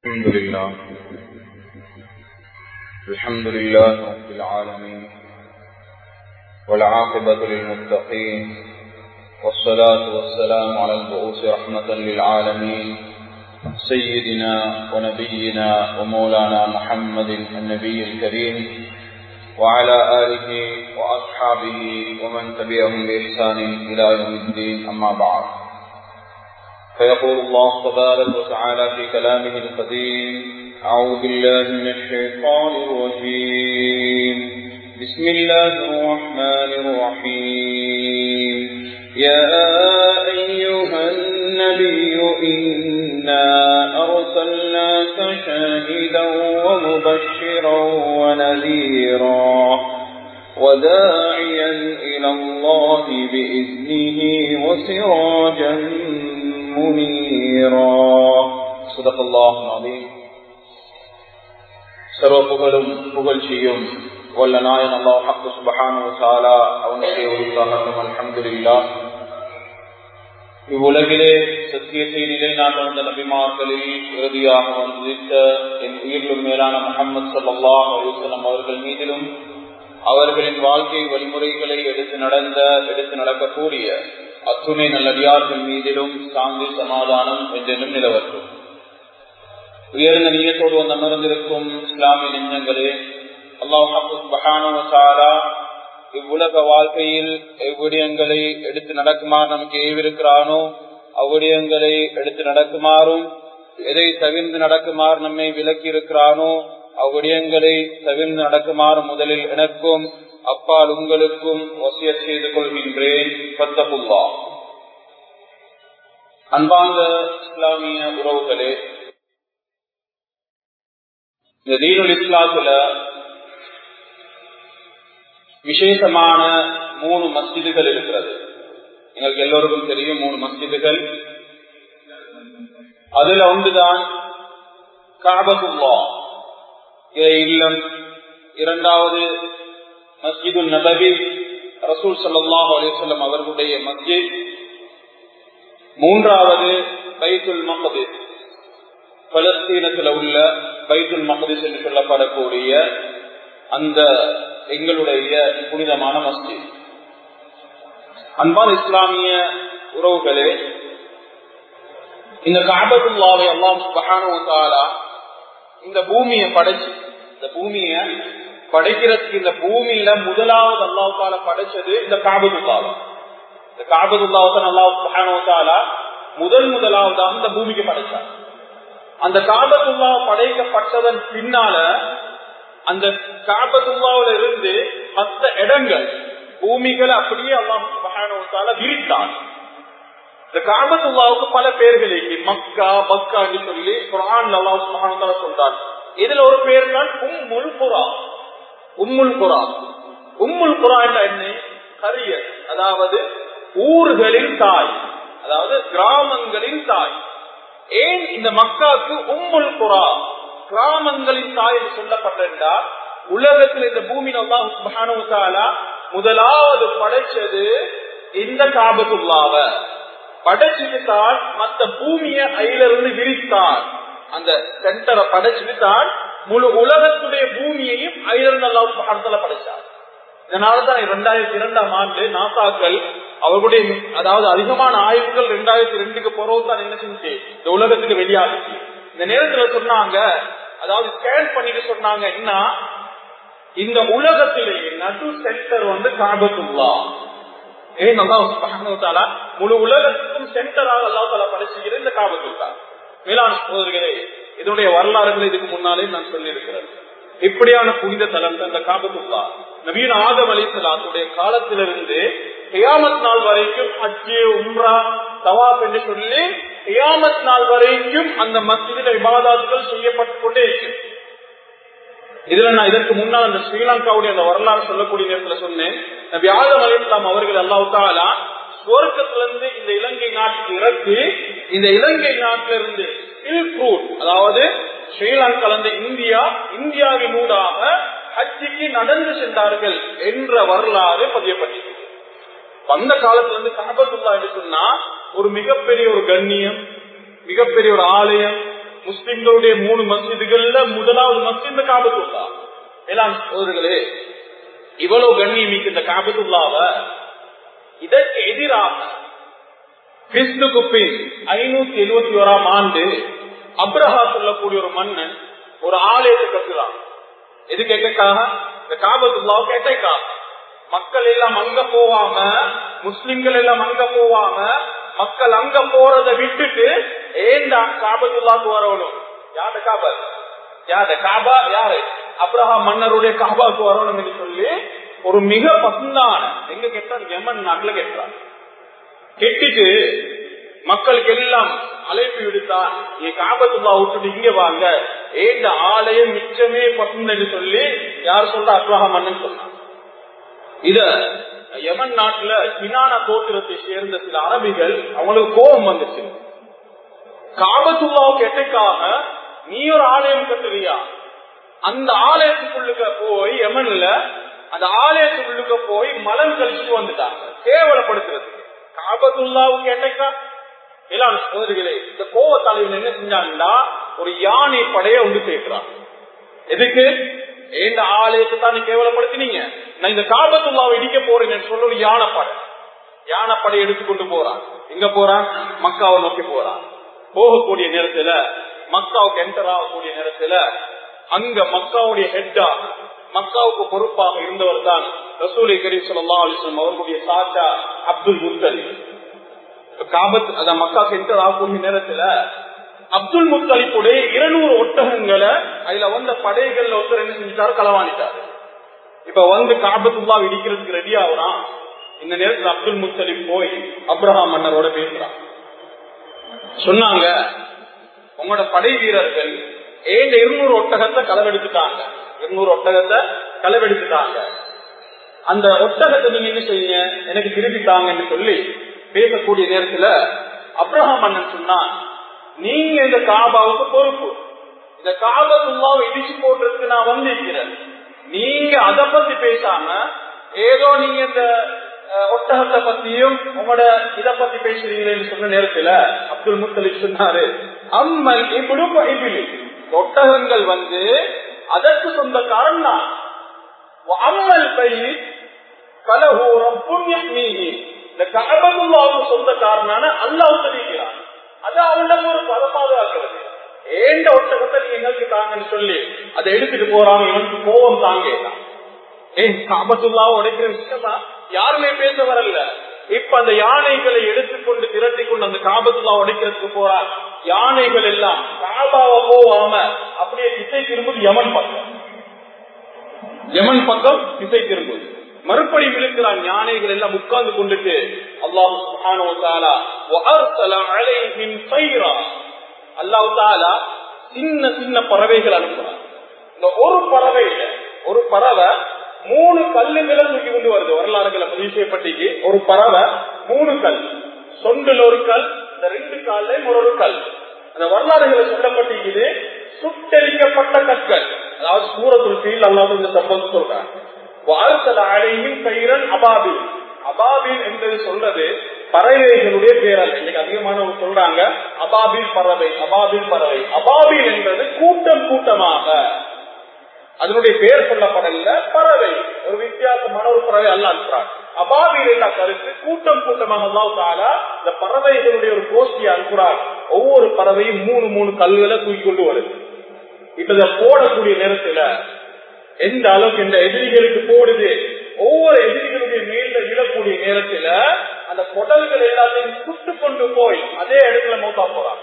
الحمد لله الحمد لله رب العالمين والعاقبة للمتقين والصلاة والسلام على البعوث رحمة للعالمين سيدنا ونبينا ومولانا محمد النبي الكريم وعلى آله وأصحابه ومن تبعهم بإحسان إلى يوم الدين أما بعد فيقول الله تبارك وتعالى في كلامه القديم أعوذ بالله من الشيطان الرجيم بسم الله الرحمن الرحيم يا أيها النبي إنا أرسلناك شاهدا ومبشرا ونذيرا وداعيا إلى الله بإذنه وسراجا منيرا صدق الله العظيم சர்வ புகழும் புகழ்ச்சியும் வல்ல நாயன் அல்லாஹ் ஹக்கு சுபஹானு தாலா அவனுடைய உருவாகட்டும் அல்ஹம்துலில்லா இவ்வுலகிலே சத்தியத்தை நிலைநாட்ட வந்த நபிமார்களில் இறுதியாக வந்திருக்க என் உயிரிலும் மேலான முகமது சல்லாஹ் அலுவலம் அவர்கள் மீதிலும் அவர்களின் வாழ்க்கை வழிமுறைகளை எடுத்து நடந்த எடுத்து நடக்கக்கூடிய அத்துணை நல்லடியார்கள் மீதிலும் சாந்தி சமாதானம் என்றென்றும் நிலவற்றும் உயர்ந்த நீயத்தோடு வந்து அமர்ந்திருக்கும் இஸ்லாமிய நெஞ்சங்களே அல்லாஹாலா இவ்வுலக வாழ்க்கையில் எவ்விடயங்களை எடுத்து நடக்குமாறு நமக்கு ஏவிருக்கிறானோ அவ்விடயங்களை எடுத்து நடக்குமாறும் எதை தவிர்ந்து நடக்குமாறு நம்மை விலக்கி இருக்கிறானோ அவ்விடயங்களை தவிர்ந்து நடக்குமாறு முதலில் எனக்கும் அப்பால் உங்களுக்கும் வசிய செய்து கொள்கின்றேன் பத்தபுல்லா அன்பார்ந்த இஸ்லாமிய உறவுகளே இந்த தீனுல் இஸ்லாத்துல விசேஷமான மூணு மஸ்ஜிதுகள் இருக்கிறது எங்களுக்கு எல்லோருக்கும் தெரியும் மூணு மஸ்ஜிதுகள் அதுல ஒன்றுதான் காபத்துல்லா இல்லம் இரண்டாவது மஸ்ஜிது நபவி ரசூல் சல்லாஹ் அலிசல்லம் அவர்களுடைய மஸ்ஜித் மூன்றாவது பைத்துல் மகதிஸ் பலஸ்தீனத்தில் உள்ள பைத்துல் மகதிஸ் என்று சொல்லப்படக்கூடிய அந்த எங்களுடைய புனிதமான மஸ்ஜித் அன்பான இஸ்லாமிய உறவுகளே இந்த காபத்துல்லாவை எல்லாம் சுபகான இந்த பூமியை படைச்சு இந்த பூமிய படைக்கிறதுக்கு இந்த பூமியில முதலாவது அல்லாவுக்கால படைச்சது இந்த காபதுல்லாவை இந்த காபதுல்லாவுக்கு அல்லாவுக்கால முதல் முதலாவதாக இந்த பூமிக்கு படைச்சார் அந்த காபத்துல்லா படைக்கப்பட்டதன் பின்னால அந்த காபத்துல்லாவில இருந்து மற்ற இடங்கள் பூமிகளை அப்படியே அல்லாஹால விரித்தான் இந்த காபத்துல்லாவுக்கு பல பேர்கள் இருக்கு மக்கா மக்கா என்று சொல்லி குரான் அல்லாஹ் சுபஹான சொல்றான் இதுல ஒரு பேர் தான் உம்முல் குரா உம்முல் குரா உம்முல் குரா என்ன கரியர் அதாவது ஊர்களின் தாய் அதாவது கிராமங்களின் தாய் ஏன் இந்த மக்காவுக்கு உம்முல் குரா கிராமங்களின் தாய் என்று சொல்லப்பட்டிருந்தால் உலகத்தில் இந்த பூமியில் அல்லாஹால முதலாவது படைச்சது இந்த காபத்துள்ளாவ படைச்சிட்டு தான் மத்த பூமிய அயிலிருந்து விரித்தான் அந்த சென்டரை படைச்சிட்டு தான் முழு உலகத்துடைய பூமியையும் அயிலிருந்து அல்லாஹ் படைச்சார் இதனாலதான் இரண்டாயிரத்தி இரண்டாம் ஆண்டு நாசாக்கள் அவர்களுடைய அதாவது அதிகமான ஆய்வுகள் ரெண்டாயிரத்தி ரெண்டுக்கு பிறகுதான் என்ன செஞ்சு இந்த உலகத்துக்கு வெளியாகுச்சு இந்த நேரத்துல சொன்னாங்க அதாவது ஸ்கேன் பண்ணிட்டு சொன்னாங்க என்ன இந்த உலகத்திலேயே நடு சென்டர் வந்து காபத்துள்ளா ஏன் நல்லா முழு உலகத்துக்கும் சென்டராக அல்லா தலா படைச்சுகிற இந்த காபத்துள்ளா மேலான சோதர்களே இதனுடைய வரலாறுகள் இதுக்கு முன்னாலே நான் சொல்லியிருக்கிறேன் இப்படியான புனித தலம் இந்த காபத்துள்ளா நவீன ஆதம் அலிசலாத்துடைய காலத்திலிருந்து கியாமத் நாள் வரைக்கும் அஜி உம்ரா தவாப் என்று சொல்லி கியாமத் நாள் வரைக்கும் அந்த மஸ்ஜிதில் விவாதாத்துகள் செய்யப்பட்டு கொண்டே இருக்கு இதுல நான் இதற்கு முன்னால் அந்த ஸ்ரீலங்காவுடைய அந்த வரலாறு சொல்லக்கூடிய நேரத்தில் சொன்னேன் நபி ஆதம் அலிஸ்லாம் அவர்கள் அல்லாவுத்தாலா சுவர்க்கத்திலிருந்து இந்த இலங்கை நாட்டுக்கு இறக்கி இந்த இலங்கை நாட்டிலிருந்து சில்க் ரூட் அதாவது ஸ்ரீலங்கா இந்தியா இந்தியாவின் ஊடாக ஹஜ்ஜிக்கு நடந்து சென்றார்கள் என்ற வரலாறு பதியப்பட்டிருக்கு அந்த காலத்துல இருந்து காபத்துல்லா என்று சொன்னா ஒரு மிகப்பெரிய ஒரு கண்ணியம் மிகப்பெரிய ஒரு ஆலயம் முஸ்லிம்களுடைய மூணு மஸ்ஜிதுகள்ல முதலாவது மஸ்ஜித் இந்த காபத்துல்லா எல்லாம் சோதர்களே இவ்வளவு கண்ணியமிக்கு இந்த காபத்துல்லாவ இதற்கு எதிராக கிறிஸ்துக்கு பின் ஐநூத்தி எழுபத்தி ஓராம் ஆண்டு அப்ரஹா சொல்லக்கூடிய ஒரு மன்னன் ஒரு ஆலயத்தை கட்டுறான் எது கேட்காக இந்த காபத்துல்லாவை கேட்டைக்காக மக்கள் எல்லாம் அங்க போவாம முஸ்லிம்கள் எல்லாம் அங்க போவாம மக்கள் அங்க போறதை விட்டுட்டு ஏண்டா காபத்துல்லாக்கு வரணும் யாரு காபர் யாரு காபா யாரு அப்ரஹாம் மன்னருடைய காபாக்கு வரணும் என்று சொல்லி ஒரு மிக பசுந்தான எங்க கேட்டார் யமன் நாட்டுல கேட்டார் கெட்டிட்டு மக்களுக்கு எல்லாம் அழைப்பு விடுத்தான் என் காபத்துல்லா விட்டுட்டு இங்க வாங்க ஏந்த ஆலயம் மிச்சமே பசுந்தன்னு சொல்லி யார் சொல்ற அப்ரஹாம் மன்னன் சொன்னான் இத யமன் நாட்டுல கினான கோத்திரத்தை சேர்ந்த சில அரபிகள் அவங்களுக்கு கோபம் வந்துச்சு காபத்துல்லாவுக்கு எட்டைக்காக நீ ஒரு ஆலயம் கட்டுறியா அந்த ஆலயத்துக்குள்ளுக்க போய் யமன்ல அந்த ஆலயத்துக்குள்ளுக்க போய் மலம் கழிச்சுட்டு வந்துட்டாங்க கேவலப்படுத்துறது காபத்துல்லாவுக்கு எட்டைக்கா எல்லாம் சோதரிகளே இந்த கோவ தலைவன் என்ன செஞ்சாங்கன்னா ஒரு யானை படைய ஒன்று சேர்க்கிறான் எதுக்கு எந்த ஆலயத்தை தான் கேவலப்படுத்தினீங்க நான் இந்த காபத்துல்லாவை இடிக்க போறேன்னு சொல்ல ஒரு யானைப்படை யானைப்படை எடுத்துக்கொண்டு போறான் எங்க போறான் மக்காவை நோக்கி போறான் போகக்கூடிய நேரத்துல மக்காவுக்கு என்டர் ஆகக்கூடிய நேரத்துல அங்க மக்காவுடைய ஹெட்டா மக்காவுக்கு பொறுப்பாக இருந்தவர் தான் ரசூலை கரீம் சொல்லா அலிஸ்லம் அவர்களுடைய சாச்சா அப்துல் முத்தலி காபத் அத மக்காவுக்கு என்டர் ஆகக்கூடிய நேரத்துல அப்துல் முத்தலிப்புடைய இருநூறு ஒட்டகங்களை அதுல வந்த படைகள்ல ஒருத்தர் என்ன செஞ்சுட்டாரு களவாணிட்டாரு இப்ப வந்து காபத்துல்லா இடிக்கிறதுக்கு ரெடி ஆகுறான் இந்த நேரத்தில் அப்துல் முத்தலிப் போய் அப்ரஹாம் மன்னரோட பேசுறான் சொன்னாங்க உங்களோட படை வீரர்கள் ஏங்க இருநூறு ஒட்டகத்தை களவெடுத்துட்டாங்க இருநூறு ஒட்டகத்தை களவெடுத்துட்டாங்க அந்த ஒட்டகத்தை நீங்க என்ன செய்யுங்க எனக்கு திருப்பித்தாங்கன்னு சொல்லி பேசக்கூடிய நேரத்துல அப்ரஹாம் மன்னன் சொன்னான் நீங்க இந்த காபாவுக்கு பொறுப்பு இந்த காபத்துல்லாவை இடிச்சு போட்டுறதுக்கு நான் வந்திருக்கிறேன் நீங்க அதை பத்தி பேசாம ஏதோ நீங்க இந்த ஒட்டகத்தை பத்தியும் உங்களோட இத பத்தி பேசுறீங்களேன்னு சொன்ன நேரத்துல அப்துல் முத்தலிப் சொன்னாரு அம்மல் இப்படி இபிலி ஒட்டகங்கள் வந்து அதற்கு சொந்தக்காரன் தான் அம்மல் பை கலகூரம் புண்ணியம் நீங்கி இந்த கபதுல்லாவுக்கு சொந்தக்காரனான அல்லாஹ் தெரிவிக்கிறான் அது அவனிடம் ஒரு பதமாதாக்குறது ஏண்ட ஒட்டகத்தை நீங்க எங்களுக்கு தாங்கன்னு சொல்லி அதை எடுத்துட்டு போறாங்க இவனுக்கு கோபம் தாங்க ஏன் காபத்துல்லாவை உடைக்கிற விஷயமா யாருமே பேச வரல இப்ப அந்த யானைகளை எடுத்துக்கொண்டு திரட்டி கொண்டு அந்த காபத்துல்லா உடைக்கிறதுக்கு போறார் யானைகள் எல்லாம் காபாவை போவாம அப்படியே திசை திரும்புது யமன் பக்கம் யமன் பக்கம் திசை திரும்புது மறுபடி விழுக்கிறான் யானைகள் எல்லாம் உட்கார்ந்து கொண்டுட்டு அல்லாஹு தாலா சின்ன சின்ன பறவைகள் அனுப்புறான் இந்த ஒரு பறவை ஒரு பறவை மூணு கல்லுகளை தூக்கி கொண்டு வருது வரலாறுகளை பதிவு செய்யப்பட்டிக்கு ஒரு பறவை மூணு கல் சொண்டில் ஒரு கல் இந்த ரெண்டு காலையும் ஒரு ஒரு கல் அந்த வரலாறுகளை சொல்லப்பட்டிருக்குது சுட்டெரிக்கப்பட்ட கற்கள் அதாவது சூரத்துள் கீழ் அல்லாத இந்த சம்பவம் சொல்றாங்க வாழ்த்தல அழையும் கயிறன் அபாபில் அபாபில் என்பது சொல்றது பறவைகளுடைய பேரல் இன்னைக்கு அதிகமானவங்க சொல்றாங்க அபாபில் பறவை அபாபில் பறவை அபாபில் என்பது கூட்டம் கூட்டமாக அதனுடைய பெயர் சொல்லப்படல பறவை ஒரு வித்தியாசமான ஒரு பறவை அல்ல அனுப்புறாங்க அபாபில் என்ன கருத்து கூட்டம் கூட்டமாக அல்லாவுக்காக இந்த பறவைகளுடைய ஒரு கோஷ்டியை அனுப்புறாங்க ஒவ்வொரு பறவையும் மூணு மூணு கல்லுகளை தூக்கி கொண்டு வருது இப்ப இதை போடக்கூடிய நேரத்துல எந்த அளவுக்கு இந்த எதிரிகளுக்கு போடுது ஒவ்வொரு எதிரிகளுடைய மேல விழக்கூடிய நேரத்துல அந்த குடல்கள் எல்லாத்தையும் சுட்டு கொண்டு போய் அதே இடத்துல மௌத்தா போறாங்க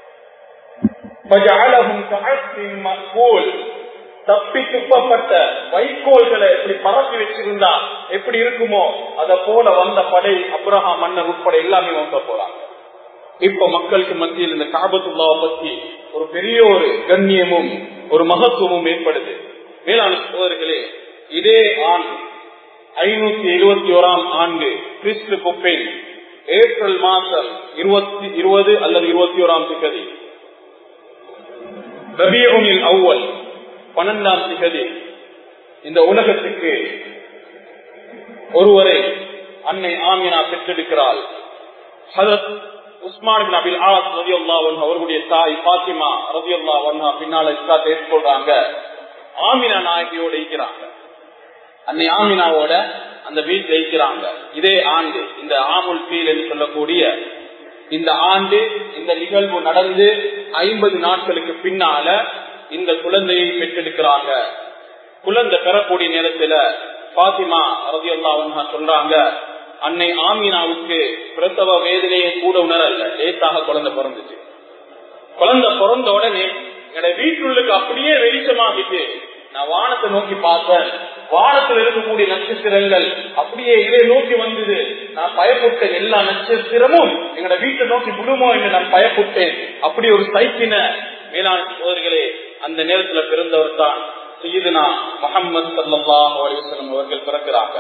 தப்பி துப்பப்பட்ட வைக்கோல்களை எப்படி பரப்பி வச்சிருந்தா எப்படி இருக்குமோ அத போல வந்த படை அப்ரஹாம் மன்னர் உட்பட எல்லாமே வந்த போறாங்க இப்ப மக்களுக்கு மத்தியில் இந்த காபத்துல்லாவை பத்தி ஒரு பெரிய ஒரு கண்ணியமும் ஒரு மகத்துவமும் ஏற்படுது மேலான சோதர்களே இதே ஆண்டு ஐநூத்தி எழுபத்தி ஓராம் ஆண்டு கிறிஸ்து குப்பையில் ஏப்ரல் மாதம் இருபத்தி இருபது அல்லது இருபத்தி ஓராம் திகதி ரபியூனில் அவ்வல் பன்னெண்டாம் திகதி இந்த உலகத்துக்கு ஒருவரை அன்னை ஆமினா பெற்றெடுக்கிறாள் ஹதத் உஸ்மான் பின் அபில் ஆஸ் ரதியுல்லா அவர்களுடைய தாய் பாத்திமா ரதியுல்லா ஒன்னா பின்னால இஸ்லாத்தை ஏற்றுக்கொள்றாங்க ஆமினா நாயகியோட இருக்கிறாங்க அன்னை ஆமினாவோட அந்த வீட்டில் இருக்கிறாங்க இதே ஆண்டு இந்த ஆமுல் பீல் என்று சொல்லக்கூடிய இந்த ஆண்டு இந்த நிகழ்வு நடந்து ஐம்பது நாட்களுக்கு பின்னால இந்த குழந்தையை பெற்றெடுக்கிறாங்க குழந்தை பெறக்கூடிய நேரத்துல பாத்திமா ரதியுல்லா ஒன்னா சொல்றாங்க அன்னை ஆமீனாவுக்கு பிரசவ வேதனையை கூட உணரல லேசாக குழந்தை பிறந்துச்சு குழந்தை பிறந்த உடனே என்னோட வீட்டுள்ளுக்கு அப்படியே வெளிச்சமாகிட்டு நான் வானத்தை நோக்கி பார்த்தேன் வானத்தில் இருக்கக்கூடிய நட்சத்திரங்கள் அப்படியே இதை நோக்கி வந்தது நான் பயப்பட்ட எல்லா நட்சத்திரமும் எங்களோட வீட்டை நோக்கி விடுமோ என்று நான் பயப்பட்டேன் அப்படி ஒரு சைக்கின மேலாண் சோதர்களே அந்த நேரத்துல பிறந்தவர் தான் செய்யுதுனா முகமது சல்லாஹ் அலிவசலம் அவர்கள் பிறக்கிறாங்க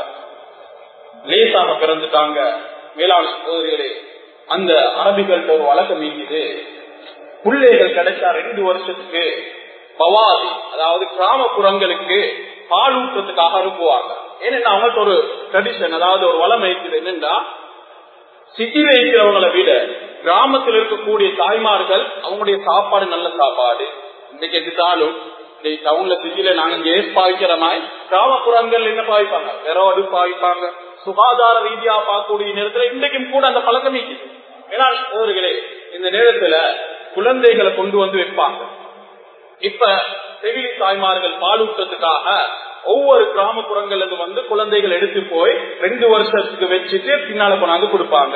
லேசாக பிறந்துட்டாங்க மேலாண் சோதரிகளே அந்த அரபிகள்கிட்ட ஒரு வழக்கம் இருக்குது பிள்ளைகள் கிடைச்சா ரெண்டு வருஷத்துக்கு பவாதி அதாவது கிராமப்புறங்களுக்கு பால் ஊற்றத்துக்காக அனுப்புவாங்க ஏன்னா அவங்களுக்கு ஒரு ட்ரெடிஷன் அதாவது ஒரு வளம் இருக்குது என்னன்னா சிட்டியில இருக்கிறவங்களை விட கிராமத்தில் இருக்கக்கூடிய தாய்மார்கள் அவங்களுடைய சாப்பாடு நல்ல சாப்பாடு இன்னைக்கு எடுத்தாலும் டவுன்ல சிட்டியில நாங்க இங்க ஏஸ் பாவிக்கிற மாதிரி கிராமப்புறங்கள் என்ன பாவிப்பாங்க விரவடு பாவிப்பாங்க சுகாதார ரீதியா பார்க்கக்கூடிய நேரத்துல இன்றைக்கும் கூட அந்த பழக்கம் இருக்குது ஏன்னா சோர்களே இந்த நேரத்துல குழந்தைகளை கொண்டு வந்து வைப்பாங்க இப்ப செவிலி தாய்மார்கள் பாலூட்டத்துக்காக ஒவ்வொரு கிராமப்புறங்கள்ல இருந்து வந்து குழந்தைகள் எடுத்து போய் ரெண்டு வருஷத்துக்கு வச்சுட்டு பின்னால கொண்டாந்து கொடுப்பாங்க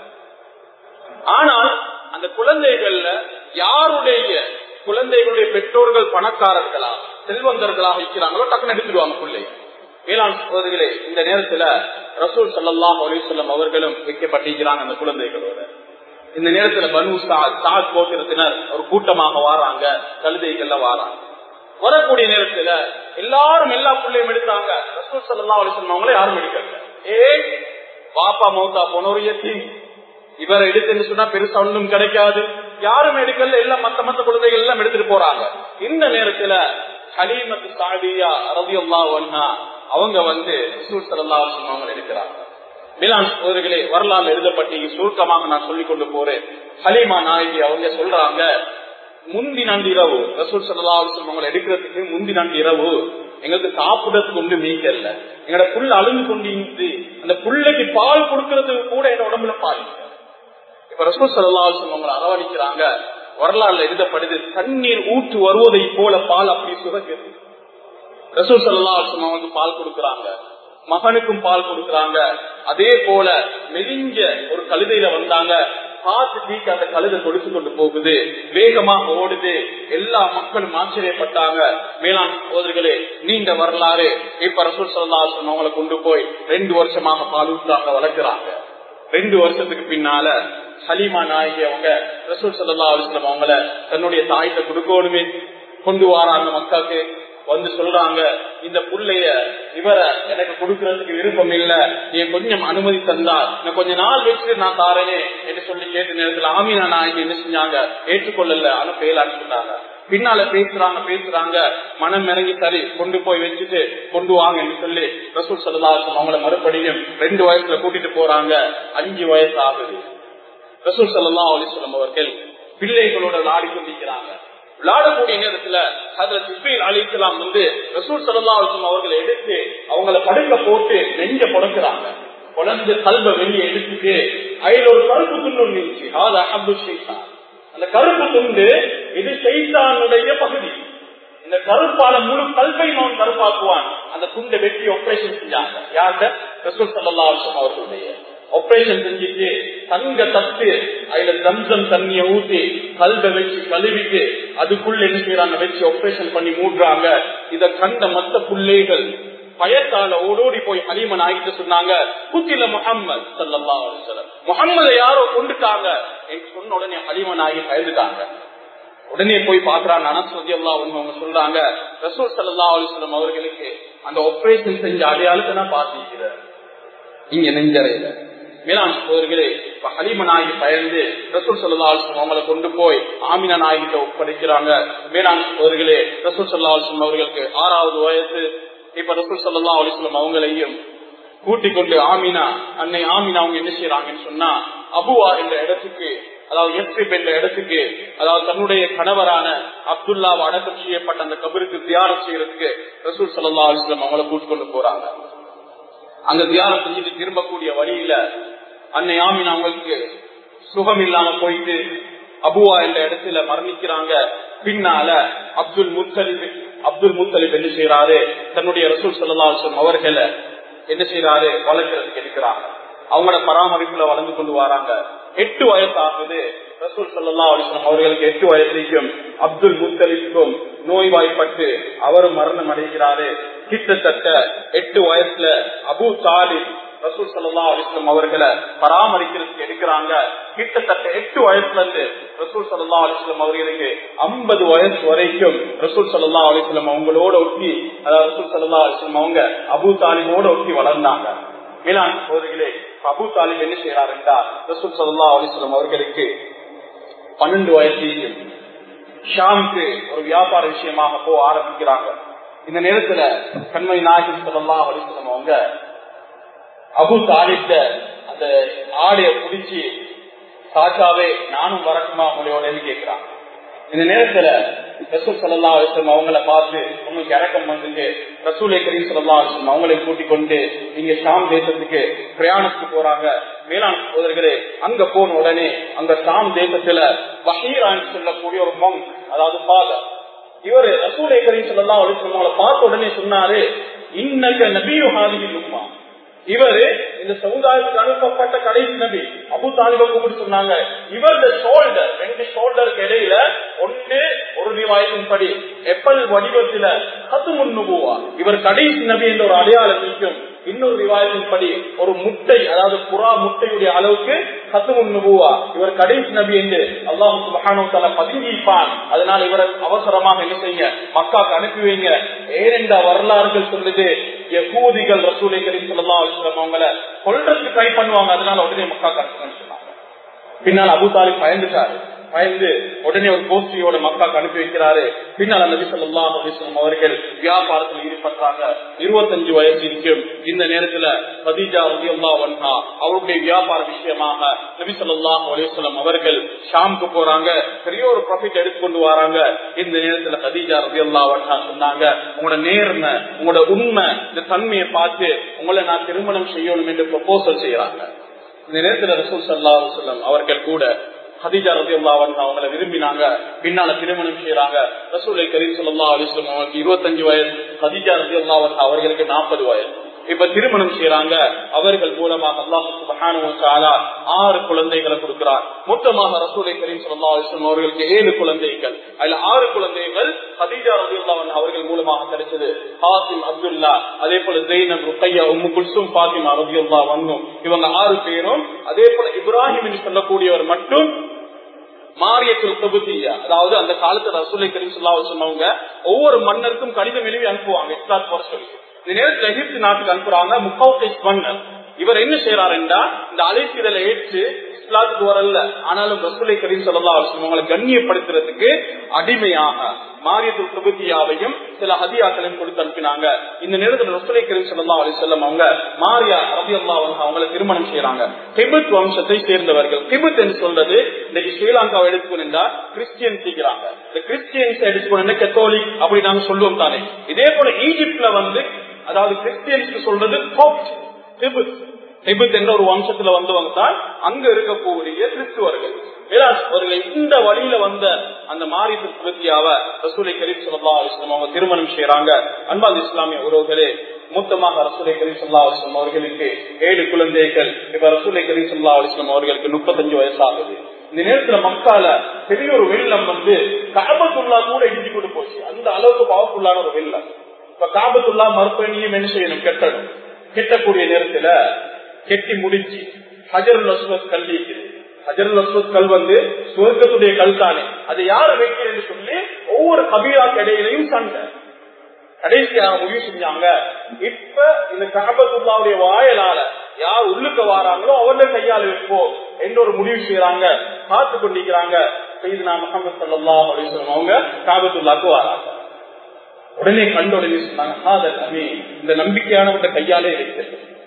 ஆனால் அந்த குழந்தைகள்ல யாருடைய குழந்தைகளுடைய பெற்றோர்கள் பணக்காரர்களா செல்வந்தர்களாக இருக்கிறாங்களோ டக்குன்னு எடுத்துடுவாங்க பிள்ளை வேளாண் சோதரிகளே இந்த நேரத்துல ரசூல் சல்லாஹ் அலிசல்லம் அவர்களும் வைக்கப்பட்டிருக்கிறாங்க அந்த குழந்தைகளோட இந்த நேரத்துல பனு சாத் கோத்திரத்தினர் ஒரு கூட்டமாக வாராங்க கழுதைகள்ல வாராங்க வரக்கூடிய நேரத்துல எல்லாரும் எல்லா பிள்ளையும் எடுத்தாங்க ரசூல் சல்லா அலிசல்லம் அவங்கள யாரும் எடுக்கல ஏ பாப்பா மௌத்தா பொனோரியத்தி இவரை எடுத்துன்னு சொன்னா பெருசா ஒன்றும் கிடைக்காது யாரும் எடுக்கல எல்லாம் மத்த மத்த குழந்தைகள் எல்லாம் எடுத்துட்டு போறாங்க இந்த நேரத்துல ஹலீமத்து சாதியா ரவியல்லா ஒன்னா அவங்க வந்து ரசூல் சல்லா அலிசல்லம் அவங்க எடுக்கிறாங்க மிலான் சோதரிகளே வரலாறு எழுதப்பட்டு சுருக்கமாக நான் சொல்லிக் கொண்டு போறேன் ஹலிமா நாயகி அவங்க சொல்றாங்க முந்தி நண்டு இரவு ரசூல் சல்லா அவங்களை எடுக்கிறதுக்கு முந்தி நண்டு இரவு எங்களுக்கு சாப்பிடறதுக்கு ஒன்று மீக்கல்ல எங்களோட புல் அழுந்து கொண்டு இருந்து அந்த புள்ளைக்கு பால் கொடுக்கறதுக்கு கூட என் உடம்புல பால் இப்ப ரசூல் சல்லா அவங்களை அரவணிக்கிறாங்க வரலாறுல எழுதப்படுது தண்ணீர் ஊற்று வருவதை போல பால் அப்படி சுதக்கிறது ரசூல் சல்லா அவங்களுக்கு பால் கொடுக்கறாங்க மகனுக்கும் பால் கொடுக்கறாங்க அதே போல மெலிஞ்ச ஒரு கழுதையில வந்தாங்க பார்த்து தீக்கு அந்த கழுதை கொடுத்து கொண்டு போகுது வேகமாக ஓடுது எல்லா மக்களும் ஆச்சரியப்பட்டாங்க மேலாண் சோதரிகளே நீண்ட வரலாறு இப்ப ரசூல் சல்லா அவங்களை கொண்டு போய் ரெண்டு வருஷமாக பால் ஊற்றாங்க வளர்க்கிறாங்க ரெண்டு வருஷத்துக்கு பின்னால ஹலிமா நாயகி அவங்க ரசூல் சல்லா அலுவலம் அவங்கள தன்னுடைய தாய்கிட்ட கொடுக்கணுமே கொண்டு வராங்க மக்களுக்கு வந்து சொல்றாங்க இந்த புள்ளைய இவரை எனக்கு கொடுக்கறதுக்கு விருப்பம் இல்ல நீ கொஞ்சம் அனுமதி தந்தா நான் கொஞ்ச நாள் வச்சுட்டு நான் தாரேனே என்று சொல்லி கேட்ட நேரத்தில் ஆமீனா நாயகி என்ன செஞ்சாங்க ஏற்றுக்கொள்ளல அனுப்பையில் அனுப்பிட்டாங்க பின்னால பேசுறாங்க பேசுறாங்க மனம் இறங்கி சரி கொண்டு போய் வச்சுட்டு கொண்டு வாங்க சொல்லி ரசூல் சல்லாசம் அவங்கள மறுபடியும் ரெண்டு வயசுல கூட்டிட்டு போறாங்க அஞ்சு வயசு ஆகுது ரசூல் சல்லா அலிஸ்லாம் அவர்கள் பிள்ளைகளோட விளையாடி கொண்டிருக்கிறாங்க விளையாடக்கூடிய நேரத்துல அதுல இஸ்மைல் அலிசலாம் வந்து ரசூல் சல்லா அலிஸ்லாம் அவர்களை எடுத்து அவங்கள படுக்க போட்டு நெஞ்ச புடக்கிறாங்க குழந்தை கல்வ வெளியே எடுத்துட்டு அதுல ஒரு கருப்பு துண்டு இருந்துச்சு அப்துல் ஷேഖான் அந்த கருப்பு துண்டு இது செய்தானுடைய பகுதி இந்த கருப்பால முழு கல்வை அவன் கருப்பாக்குவான் அந்த துண்டை வெட்டி ஆபரேஷன் செஞ்சாங்க யார்கிட்ட ரசூல் சல்லா அலிஸ்லாம் அவர்களுடைய ஆபரேஷன் செஞ்சுட்டு தங்க தட்டு அதுல தம்சம் தண்ணிய ஊத்தி கல்வ வச்சு கழுவிட்டு அதுக்குள்ள என்ன செய்யறாங்க வச்சு ஆபரேஷன் பண்ணி மூடுறாங்க இத கண்ட மத்த பிள்ளைகள் பயத்தால ஓடோடி போய் ஹலீமன் ஆகிட்டு சொன்னாங்க குத்தில முகம்மது சல்லா அலிஸ்லாம் முகம்மதை யாரோ கொண்டுட்டாங்க சொன்ன உடனே ஹலீமன் ஆகி பயந்துட்டாங்க உடனே போய் பாக்குறாங்க அனஸ்வதி அல்லா அவங்க சொல்றாங்க ரசூல் சல்லா அலிஸ்லாம் அவர்களுக்கு அந்த ஆபரேஷன் செஞ்ச அடையாளத்தை நான் பார்த்திருக்கிறேன் இங்க நெஞ்சறையில மேலாண் சோதர்களே இப்ப ஹலிம நாயகி பயந்து ரசூல் சல்லா அலுவலம் அவங்களை கொண்டு போய் ஆமினா நாயகிட்ட ஒப்படைக்கிறாங்க மேலாண் சோதர்களே ரசூல் சல்லா அலுவலம் அவர்களுக்கு ஆறாவது வயசு இப்ப ரசூல் சல்லா அலுவலம் அவங்களையும் கூட்டிக் கொண்டு ஆமினா அன்னை ஆமினா அவங்க என்ன செய்யறாங்கன்னு சொன்னா அபுவா என்ற இடத்துக்கு அதாவது எஸ்ரிப் என்ற இடத்துக்கு அதாவது தன்னுடைய கணவரான அப்துல்லாவை அடக்கம் செய்யப்பட்ட அந்த கபருக்கு தியானம் செய்யறதுக்கு ரசூல் சல்லா அலிஸ்லாம் அவங்கள கூட்டிக் கொண்டு போறாங்க அங்க தியானம் செஞ்சுட்டு திரும்பக்கூடிய வழியில அன்னை ஆமினா அவங்களுக்கு சுகம் இல்லாம போயிட்டு அபுவா என்ற இடத்துல மரணிக்கிறாங்க பின்னால அப்துல் முத்தலிப் அப்துல் முத்தலிப் என்ன செய்யறாரு தன்னுடைய ரசூல் சல்லாஹம் அவர்களை என்ன செய்யறாரு வளர்க்கறதுக்கு எடுக்கிறாங்க அவங்களோட பராமரிப்புல வளர்ந்து கொண்டு வராங்க எட்டு வயசு ஆகுது ரசூல் சல்லா அலிஸ்லாம் அவர்களுக்கு எட்டு வயசுக்கும் அப்துல் முத்தலிப்புக்கும் நோய்வாய்ப்பட்டு அவரும் மரணம் அடைகிறாரு கிட்டத்தட்ட எட்டு வயசுல அபு தாலிப் ரசூல் சல்லா அலிஸ்லாம் அவர்களை பராமரிக்கிறதுக்கு எடுக்கிறாங்க கிட்டத்தட்ட எட்டு வயசுல இருந்து ரசூல் சல்லா அலிஸ்லாம் அவர்களுக்கு ஐம்பது வயசு வரைக்கும் ரசூல் சல்லா அலிஸ்லாம் அவங்களோட ஒட்டி அதாவது ரசூல் சல்லா அலிஸ்லாம் அவங்க அபு தாலிபோட ஒட்டி வளர்ந்தாங்க மேலாண் சோதரிகளே அபு தாலிப் என்ன செய்யறாருண்டா ரசூல் சல்லா அலிஸ்லாம் அவர்களுக்கு பன்னெண்டு வயசுலையும் ஷாமுக்கு ஒரு வியாபார விஷயமாக போக ஆரம்பிக்கிறாங்க இந்த நேரத்துல கண்மணி நாயகி சொல்லலாம் அலிஸ்லாம் அவங்க அபு தாலிப்ட அந்த ஆடைய புடிச்சு சாச்சாவே நானும் வரட்டுமா உங்களோட கேட்கிறான் இந்த நேரத்துல ரசூல் சல்லா அலிஸ்லம் அவங்கள பார்த்து உங்களுக்கு இறக்கம் வந்துட்டு ரசூலை கரீம் சல்லா அலிஸ்லம் அவங்களை கூட்டிக் கொண்டு இங்க ஷாம் தேசத்துக்கு பிரயாணத்துக்கு போறாங்க வேளாண் சோதர்களே அங்க போன உடனே அங்க ஷாம் தேசத்துல வஹீரான் சொல்லக்கூடிய ஒரு மம் அதாவது ஃபாதர் இவர் ரசூலை கரீம் சல்லா அலிஸ்லம் அவங்களை பார்த்த உடனே சொன்னாரு இன்னக்க நபியு ஹாதியில் உமா இவரு இந்த சமுதாயத்துக்கு அனுப்பப்பட்ட கடைசி நபி அபு தாலிப கூப்பிட்டு சொன்னாங்க இவர் ஷோல்டர் ரெண்டு ஷோல்டருக்கு இடையில ஒன்று ஒரு ரிவாயத்தின் படி எப்பல் வடிவத்தில கத்து முன்னுபுவா இவர் கடைசி நபி என்ற ஒரு அடையாளம் நிற்கும் இன்னொரு ரிவாயத்தின் படி ஒரு முட்டை அதாவது புறா முட்டையுடைய அளவுக்கு கத்து முன்னுபுவா இவர் கடைசி நபி என்று அல்லாஹு மகானோத்தால பதுங்கிப்பான் அதனால இவரை அவசரமாக என்ன செய்ய மக்காக்கு அனுப்பி வைங்க ஏனென்ற வரலாறுகள் சொல்லுது யகூதிகள் ரசூலை கரீம் சொல்லலாம் அவங்கள கொல்றதுக்கு ட்ரை பண்ணுவாங்க அதனால உடனே மக்காக்கு அனுப்புன்னு சொன்னாங்க பின்னால் அபு தாலிப் பயந்துட்டாரு பயந்து உடனே ஒரு கோஷ்டியோட மக்காக்கு அனுப்பி வைக்கிறாரு பின்னால் நபி சொல்லாஹ் அலிஸ்லாம் அவர்கள் வியாபாரத்தில் ஈடுபட்டாங்க இருபத்தஞ்சு வயசு இருக்கும் இந்த நேரத்துல சதீஜா ரதியல்லா வன்ஹா அவருடைய வியாபார விஷயமாக நபி சொல்லாஹ் அலிஸ்லாம் அவர்கள் ஷாமுக்கு போறாங்க பெரிய ஒரு ப்ராஃபிட் எடுத்துக்கொண்டு வராங்க இந்த நேரத்துல சதீஜா ரதியல்லா வன்ஹா சொன்னாங்க உங்களோட நேர்மை உங்களோட உண்மை இந்த தன்மையை பார்த்து உங்களை நான் திருமணம் செய்யணும் என்று ப்ரொபோசல் செய்யறாங்க இந்த நேரத்துல ரசூல் சல்லா சொல்லம் அவர்கள் கூட ஹதிஜா ரதி அல்லாவன் அவங்களை விரும்பினாங்க பின்னால திருமணம் செய்யறாங்க ரசூலை கரீம் சொல்லா அலிஸ்லம் அவங்களுக்கு இருபத்தஞ்சு வயசு ஹதிஜா ரதி அல்லாவன் அவர்களுக்கு நாற்பது வயசு இப்ப திருமணம் செய்யறாங்க அவர்கள் மூலமாக அல்லாஹு ஆறு குழந்தைகளை கொடுக்கிறார் மொத்தமாக ரசூலை கரீம் சொல்லா அலிஸ்லம் அவர்களுக்கு ஏழு குழந்தைகள் அதுல ஆறு குழந்தைகள் ஹதீஜா ரதி அல்லாவன் அவர்கள் மூலமாக கிடைச்சது ஹாசிம் அப்துல்லா அதே போல ஜெயினப் ருக்கையா உம்மு குல்சும் பாத்திமா ரதி அல்லா வங்கும் இவங்க ஆறு பேரும் அதே போல இப்ராஹிம் என்று சொல்லக்கூடியவர் மட்டும் மாரியத்தில் தொகுதியா அதாவது அந்த காலத்துல ரசூலை கரீம் சொல்லா சொன்னவங்க ஒவ்வொரு மன்னருக்கும் கடிதம் எழுதி அனுப்புவாங்க இஸ்லாத் போற சொல்லி இந்த நேரத்தில் எகிப்து நாட்டுக்கு அனுப்புறாங்க முக்கௌகேஷ் மன்னர் இவர் என்ன செய்யறாரு என்றா இந்த அழைப்பிதழை ஏற்று இஸ்லாத்துக்கு வரல ஆனாலும் ரசூலை கரீம் சொல்லா அவங்களை கண்ணியப்படுத்துறதுக்கு அடிமையாக மாரியத்துல் பிரபுத்தியாவையும் சில ஹதியாக்களையும் கொடுத்து அனுப்பினாங்க இந்த நேரத்தில் ரசூலை கரீம் சொல்லா அலி செல்லம் அவங்க மாரியா ரபி அல்லா அவங்களை திருமணம் செய்யறாங்க திபுத் வம்சத்தை சேர்ந்தவர்கள் திபுத் என்று சொல்றது இன்னைக்கு ஸ்ரீலங்காவை எடுத்துக்கணுண்டா கிறிஸ்டியன் செய்கிறாங்க இந்த கிறிஸ்டியன்ஸ் எடுத்துக்கணும் கத்தோலிக் அப்படி நாங்க சொல்லுவோம் தானே இதே போல ஈஜிப்ட்ல வந்து அதாவது கிறிஸ்டியன்ஸ் சொல்றது திபுத் திபுத் என்ற ஒரு வம்சத்துல வந்தவங்க தான் அங்க இருக்கக்கூடிய கிறிஸ்துவர்கள் அவர்களை இந்த வழியில வந்த அந்த மாரித்து பிரத்தியாவ ரசூலை கரீம் சொல்லா அலிஸ்லாம் அவங்க திருமணம் செய்யறாங்க அன்பால் இஸ்லாமிய உறவுகளே மொத்தமாக ரசூலை கரீம் சொல்லா அலிஸ்லாம் அவர்களுக்கு ஏழு குழந்தைகள் இப்ப ரசூலை கரீம் சொல்லா அலிஸ்லாம் அவர்களுக்கு முப்பத்தஞ்சு வயசாகுது இந்த நேரத்துல மக்கால பெரிய ஒரு வெள்ளம் வந்து காபத்துள்ளா கூட இடிஞ்சு கொண்டு போச்சு அந்த அளவுக்கு பவர்ஃபுல்லான ஒரு வெள்ளம் இப்ப காபத்துள்ளா மறுபடியும் என்ன செய்யணும் கெட்டணும் கெட்டக்கூடிய நேரத்துல கெட்டி முடிச்சு ஹஜருல் அஸ்வத் கல் இருக்குது ஹஜருல் அஸ்வத் கல் வந்து சுவர்க்கத்துடைய கல் தானே அதை யாரு வைக்கிறேன்னு சொல்லி ஒவ்வொரு கபீராக்கு இடையிலையும் சண்டை கடைசியாக முடிவு செஞ்சாங்க இப்ப இந்த கபத்துல்லாவுடைய வாயலால யார் உள்ளுக்க வாராங்களோ அவருடைய கையால வைப்போம் என்ற ஒரு முடிவு செய்யறாங்க பார்த்து கொண்டிருக்கிறாங்க செய்தினா முகமது சல்லா அலிஸ்லாம் அவங்க காபத்துல்லாக்கு வராங்க உடனே கண்டு உடனே சொன்னாங்க இந்த நம்பிக்கையானவங்க கையாலே வைக்கிறது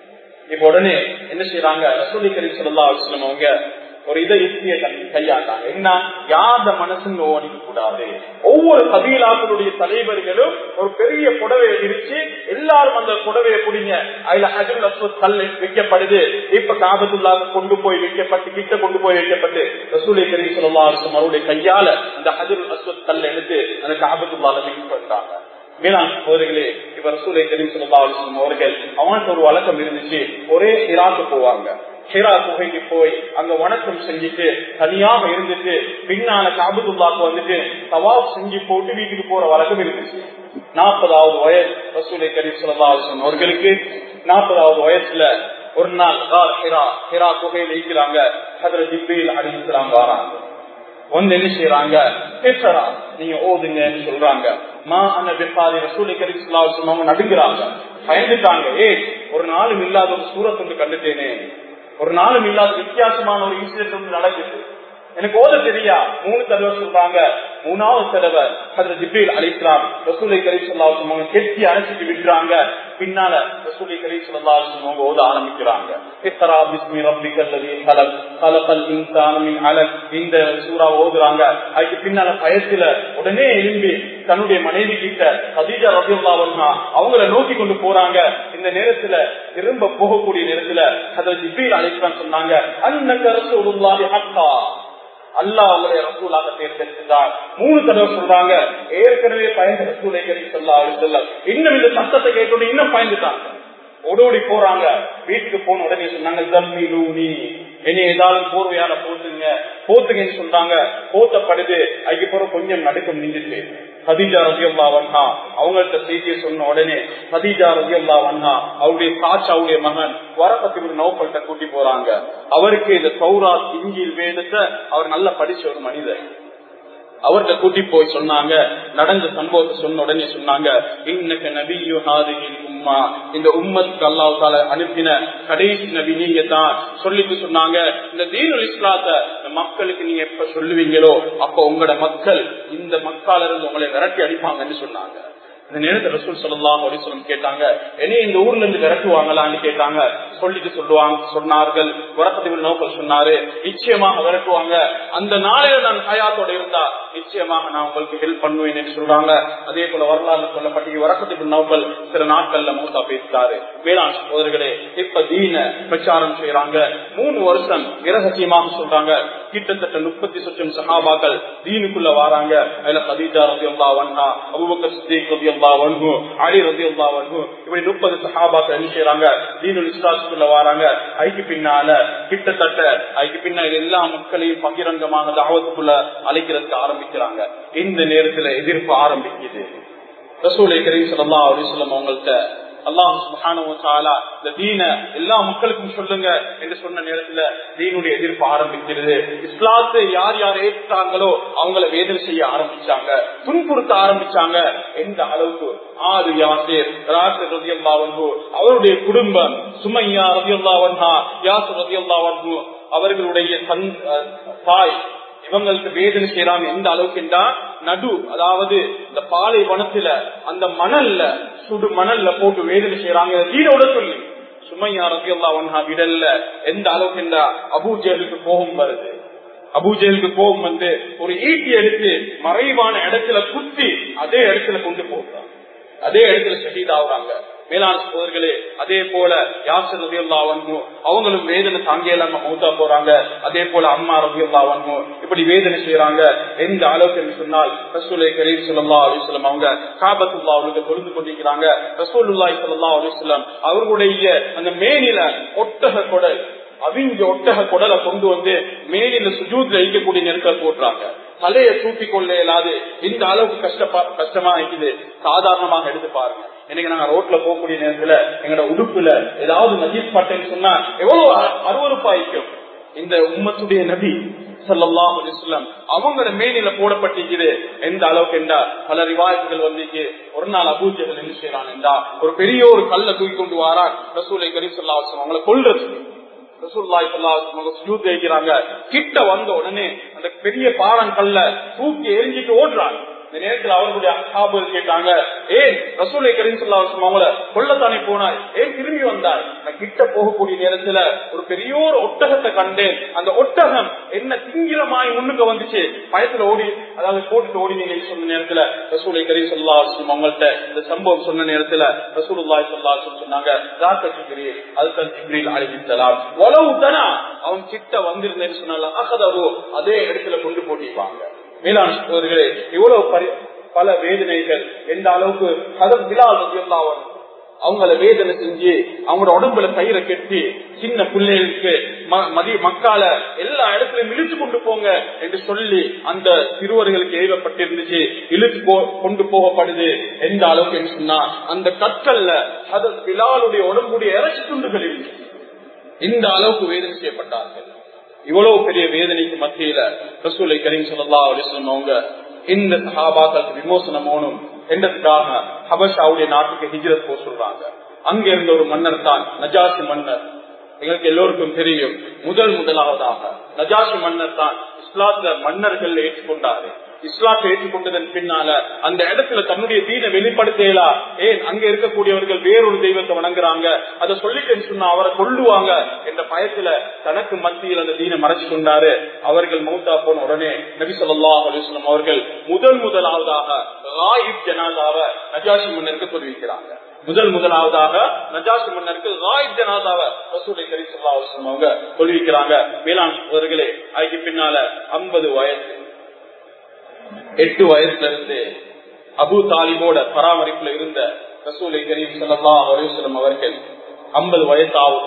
இப்ப உடனே என்ன செய்யறாங்க ரசூலி கரீம் சொல்லா வச்சுலம் அவங்க ஒரு இதை யுக்தியை கையாண்டாங்க என்ன யாத மனசுங்க ஓடிக்க கூடாது ஒவ்வொரு கபீலாக்களுடைய தலைவர்களும் ஒரு பெரிய புடவையை விரிச்சு எல்லாரும் அந்த புடவையை குடிங்க அதுல ஹஜுல் அஸ்வத் கல் வைக்கப்படுது இப்ப காபத்துள்ளாக கொண்டு போய் வைக்கப்பட்டு கிட்ட கொண்டு போய் வைக்கப்பட்டு ரசூலை கரீம் சொல்லா அவருடைய கையால அந்த ஹஜுல் அஸ்வத் கல் எடுத்து அந்த காபத்துள்ளால மிக்ஸ் பண்றாங்க மேலாண் சோதரிகளே இப்ப ரசூலை கரீம் சொல்லா அவர்கள் அவனுக்கு ஒரு வழக்கம் இருந்துச்சு ஒரே இராக்கு போவாங்க ஹிரா குகைக்கு போய் அங்க வணக்கம் செஞ்சுட்டு தனியாக இருந்துட்டு பின்னால காபத்துல்லாக்கு வந்துட்டு தவாப் செஞ்சு போட்டு வீட்டுக்கு போற வழக்கம் இருந்துச்சு நாற்பதாவது வயசு ரசூலை கரீம் சொல்லா அவர்களுக்கு நாற்பதாவது வயசுல ஒரு நாள் ஹிரா ஹிரா குகையில் இருக்கிறாங்க அதுல ஜிப்பியில் அடிக்கலாம் வராங்க வந்து என்ன செய்யறாங்க பேசுறா நீங்க ஓதுங்கன்னு சொல்றாங்க மா அந்த பிப்பாதி ரசூலை கரிசுலாசம் அவங்க நடுங்கிறாங்க பயந்துட்டாங்க ஏ ஒரு நாளும் இல்லாத ஒரு சூரத்துண்டு கண்டுட்டேனே ஒரு நாளும் இல்லாத வித்தியாசமான ஒரு இன்சிடென்ட் ஒன்று நடக்குது எனக்கு ஓத தெரியா மூணு தடவை சொல்றாங்க மூணாவது தடவை அதுல ஜிப்ரீல் அழைக்கிறான் ரசூலை கரீ சொல்லாசம் அவங்க கெட்டி அழைச்சிட்டு விடுறாங்க பின்னால ரசூலை கரீ சொல்லாசம் அவங்க ஓத ஆரம்பிக்கிறாங்க இஸ்ரா பிஸ்மி ரப்பிக்கல்லதி கலக் கலக்கல் இன்சானமின் அலக் இந்த சூறா ஓதுறாங்க அதுக்கு பின்னால பயத்துல உடனே எழும்பி தன்னுடைய மனைவி கிட்ட கதீஜா ரபியுல்லா அவங்கள நோக்கி கொண்டு போறாங்க இந்த நேரத்துல திரும்ப போகக்கூடிய நேரத்துல அதை ஜிப்ரீல் அழைக்கிறான்னு சொன்னாங்க அன்னக்க ரசூலுல்லாஹி ஹக்கா அல்லாஹ் அவங்களுடைய ரசூலாக தேர்ந்தெடுத்தார் மூணு தடவை சொல்றாங்க ஏற்கனவே பயந்த ரசூலை கறி சொல்லா சொல்ல இன்னும் இந்த சத்தத்தை கேட்டு இன்னும் பயந்துட்டாங்க ஓடோடி போறாங்க வீட்டுக்கு போன உடனே சொன்னாங்க ஜம்மிலூனி இனி ஏதாவது போர்வையால போட்டுங்க போத்துங்கன்னு சொன்னாங்க போத்தப்படுது அதுக்கப்புறம் கொஞ்சம் நடுக்கம் நின்றுச்சு ஹதீஜா ரஜியல்லா வண்ணா அவங்கள்ட்ட செய்தியை சொன்ன உடனே ஹதீஜா ரஜியல்லா வண்ணா அவருடைய சாட்சாவுடைய மகன் வரப்பத்தி ஒரு நோக்கல்கிட்ட கூட்டி போறாங்க அவருக்கு இந்த சௌரா இஞ்சில் வேதத்தை அவர் நல்லா படிச்ச ஒரு மனிதர் அவர்கிட்ட கூட்டி போய் சொன்னாங்க நடந்த சம்பவத்தை சொன்ன உடனே சொன்னாங்க இன்னக்கு நபியு ஹாதிகின் உம்மா இந்த உம்மத்துக்கு அல்லாஹால அனுப்பின கடைசி நபி நீங்க தான் சொல்லிட்டு சொன்னாங்க இந்த தீனுல் இஸ்லாத்த மக்களுக்கு நீங்க எப்ப சொல்லுவீங்களோ அப்ப உங்களோட மக்கள் இந்த மக்கால இருந்து உங்களை விரட்டி அடிப்பாங்கன்னு சொன்னாங்க இந்த நேரத்தில் ரசூல் சொல்லலாம் அப்படின்னு கேட்டாங்க என்னைய இந்த ஊர்ல இருந்து விரட்டுவாங்களான்னு கேட்டாங்க சொல்லிட்டு சொல்லுவாங்க சொன்னார்கள் வரப்பதிவில் நோக்கல் சொன்னாரு நிச்சயமாக விரட்டுவாங்க அந்த நாளையில நான் ஹயாத்தோட இருந்தா நிச்சயமாக நான் உங்களுக்கு ஹெல்ப் பண்ணுவேன் என்று சொல்றாங்க அதே போல வரலாறு சொல்லப்பட்ட வரப்பதிவில் நோக்கல் சில நாட்கள்ல மூத்தா பேசிட்டாரு வேளாண் சகோதரர்களே இப்ப தீன பிரச்சாரம் செய்யறாங்க மூணு வருஷம் இரகசியமாக சொல்றாங்க கிட்டத்தட்ட முப்பத்தி சொச்சம் சகாபாக்கள் தீனுக்குள்ள வராங்க அதுல கதீஜா ரவி அல்லா வண்ணா அபுபக்கர் சித்திக் ரவி அல்லா வன்ஹு அலி ரவி அல்லா வன்ஹு இப்படி முப்பது சகாபாக்கள் என்ன செய்யறாங்க தீனுல் இஸ்லாத்துக்குள்ள வராங்க ஐக்கு பின்னால கிட்டத்தட்ட ஐக்கு பின்னால எல்லா மக்களையும் பகிரங்கமாக தாவத்துக்குள்ள அழைக்கிறதுக்கு ஆரம்பிக்கிறாங்க இந்த நேரத்துல எதிர்ப்பு ஆரம்பிக்குது ரசூலை கரீம் சல்லா அலிஸ்லம் அவங்கள்ட்ட அல்லாஹ் சுபானுவத்தாலா இந்த தீன எல்லா மக்களுக்கும் சொல்லுங்க என்று சொன்ன நேரத்துல தீனுடைய எதிர்ப்பு ஆரம்பிக்கிறது இஸ்லாத்தை யார் யார் ஏற்றாங்களோ அவங்கள வேதனை செய்ய ஆரம்பிச்சாங்க துன்புறுத்த ஆரம்பிச்சாங்க எந்த அளவுக்கு ஆறு யாசேர் ராசர் ரதியல்லா வன்ஹு அவருடைய குடும்பம் சுமையா ரதியல்லா வன்ஹா யாசர் ரதியல்லா வன்ஹு அவர்களுடைய தன் தாய் இவங்களுக்கு வேதனை செய்யறாங்க எந்த அளவுக்கு என்றா நடு அதாவது இந்த பாலைவனத்துல அந்த மணல்ல சுடு மணல்ல போட்டு வேதனை செய்யறாங்க தீரோட சொல்லி சுமையா ரத்தியல்லா வன்ஹா விடல்ல எந்த அளவுக்கு என்றா அபூஜேலுக்கு கோபம் வருது அபூஜேலுக்கு கோபம் வந்து ஒரு ஈட்டி எடுத்து மறைவான இடத்துல குத்தி அதே இடத்துல கொண்டு போடுறாங்க அதே இடத்துல ஷஹீதாவுறாங்க மேலாண் சோதர்களே அதே போல யாசர் ரவியல்லா வன்மு அவங்களும் வேதனை தாங்கியலாம மௌத்தா போறாங்க அதே போல அம்மா ரவியல்லா வன்மு இப்படி வேதனை செய்யறாங்க எந்த அளவுக்கு என்று சொன்னால் ரசூலை கரீம் சொல்லா அலிஸ்லாம் அவங்க காபத்துல்லா அவர்களுக்கு தொழுந்து கொண்டிருக்கிறாங்க ரசூலுல்லாய் சொல்லா அலிஸ்லாம் அவர்களுடைய அந்த மேனில ஒட்டக கொடல் அவிஞ்ச ஒட்டக குடலை கொண்டு வந்து மேலில சுஜூத்ல இருக்கக்கூடிய நெருக்கல் போட்டுறாங்க தலையை தூக்கி கொள்ள இயலாது இந்த அளவுக்கு கஷ்டப்பா கஷ்டமா இருக்குது சாதாரணமாக எடுத்து பாருங்க இன்னைக்கு நாங்க ரோட்ல போகக்கூடிய நேரத்துல எங்களோட உடுப்புல ஏதாவது நஜீஸ் பட்டேன்னு சொன்னா எவ்வளவு அருவறுப்பாய்க்கும் இந்த உம்மத்துடைய நபி சல்லாஹ் அலிஸ்லாம் அவங்களோட மேனில போடப்பட்டிருக்குது எந்த அளவுக்கு என்றா பல ரிவாயத்துகள் வந்து ஒரு நாள் அபூஜர்கள் என்ன செய்யறான் என்றா ஒரு பெரிய ஒரு கல்ல தூக்கி கொண்டு வாரான் ரசூலை கரீம் சொல்லா அவங்களை கொள்றது கிட்ட வந்த உடனே அந்த பெரிய பாறங்கல்ல தூக்கி எரிஞ்சிட்டு ஓடுறாங்க இந்த நேரத்தில் அவர்களுடைய அசாபுகள் கேட்டாங்க ஏன் ரசூலை கரீம் சொல்லா அவங்கள கொள்ளத்தானே போனாய் ஏன் திரும்பி நெருங்கி வந்தார் நான் கிட்ட போகக்கூடிய நேரத்துல ஒரு பெரிய ஒரு ஒட்டகத்தை கண்டேன் அந்த ஒட்டகம் என்ன திங்கிரமாய் முன்னுக்கு வந்துச்சு பயத்துல ஓடி அதாவது போட்டுட்டு ஓடினீங்க சொன்ன நேரத்துல ரசூலை கரீம் சொல்லா அவங்கள்ட்ட இந்த சம்பவம் சொன்ன நேரத்துல ரசூலுல்லாய் சொல்லா சொன்னாங்க ராத்த ஜிப்ரி அதுதான் ஜிப்ரில் அழிவித்தலாம் உளவு தானா அவன் கிட்ட வந்திருந்தேன்னு சொன்னால அகதவோ அதே இடத்துல கொண்டு போட்டிருப்பாங்க மேலாண் சோதர்களே இவ்வளவு பரி- பல வேதனைகள் எந்த அளவுக்கு கதம் விழால் ரதியல்லாஹு அவங்கள வேதனை செஞ்சு அவங்களோட உடம்புல கயிறை கட்டி சின்ன பிள்ளைகளுக்கு ம- மதிய மக்கால எல்லா இடத்துலயும் இழுத்து கொண்டு போங்க என்று சொல்லி அந்த சிறுவர்களுக்கு ஏவப்பட்டிருந்துச்சு இழுத்து போ- கொண்டு போகப்படுது எந்த அளவுக்கு என்று சொன்னா அந்த கற்கல்ல அது பிலாலுடைய உடம்புடைய இறைச்சி துண்டுகள் இருந்துச்சு இந்த அளவுக்கு வேதனை செய்யப்பட்டார்கள் இவ்வளவு பெரிய வேதனைக்கு மத்தியில ரசூலை கரீம் சொல்லா அலிஸ்லம் அவங்க இந்த சஹாபாக்களுக்கு விமோசனம் ஆகணும் என்றதுக்காக ஹபஷாவுடைய நாட்டுக்கு ஹிஜ்ரத் போக சொல்றாங்க அங்க இருந்த ஒரு மன்னர் தான் நஜாசி மன்னர் எங்களுக்கு எல்லோருக்கும் தெரியும் முதல் முதலாவதாக நஜாசி மன்னர் தான் இஸ்லாத்துல மன்னர்கள் ஏற்றுக்கொண்டாரு இஸ்லாத்தை ஏற்றுக்கொண்டதன் பின்னால அந்த இடத்துல தன்னுடைய தீனை வெளிப்படுத்தலா ஏன் அங்க இருக்கக்கூடியவர்கள் வேறொரு தெய்வத்தை வணங்குறாங்க அதை சொல்லிட்டேன்னு சொன்னா அவரை கொல்லுவாங்க என்ற பயத்துல தனக்கு மத்தியில் அந்த தீனை மறைச்சு கொண்டாரு அவர்கள் மௌத்தா போன உடனே நபி ஸல்லல்லாஹு அலைஹி வஸல்லம் அவர்கள் முதல் முதலாவதாக ராயிப் ஜனாதாவை நஜாஷி மன்னருக்கு தெரிவிக்கிறாங்க முதல் முதலாவதாக நஜாஷி மன்னருக்கு ராயிப் ஜனாதாவை ரசூலை கரீம் ஸல்லல்லாஹு அலைஹி வஸல்லம் அவங்க தெரிவிக்கிறாங்க வேளாண் அவர்களே அதுக்கு பின்னால 50 வயசு எட்டு வயசுல இருந்து அபு தாலிபோட பராமரிப்புல இருந்த ரசூலை கரீம் சல்லா அலுவலம் அவர்கள் ஐம்பது வயசாவது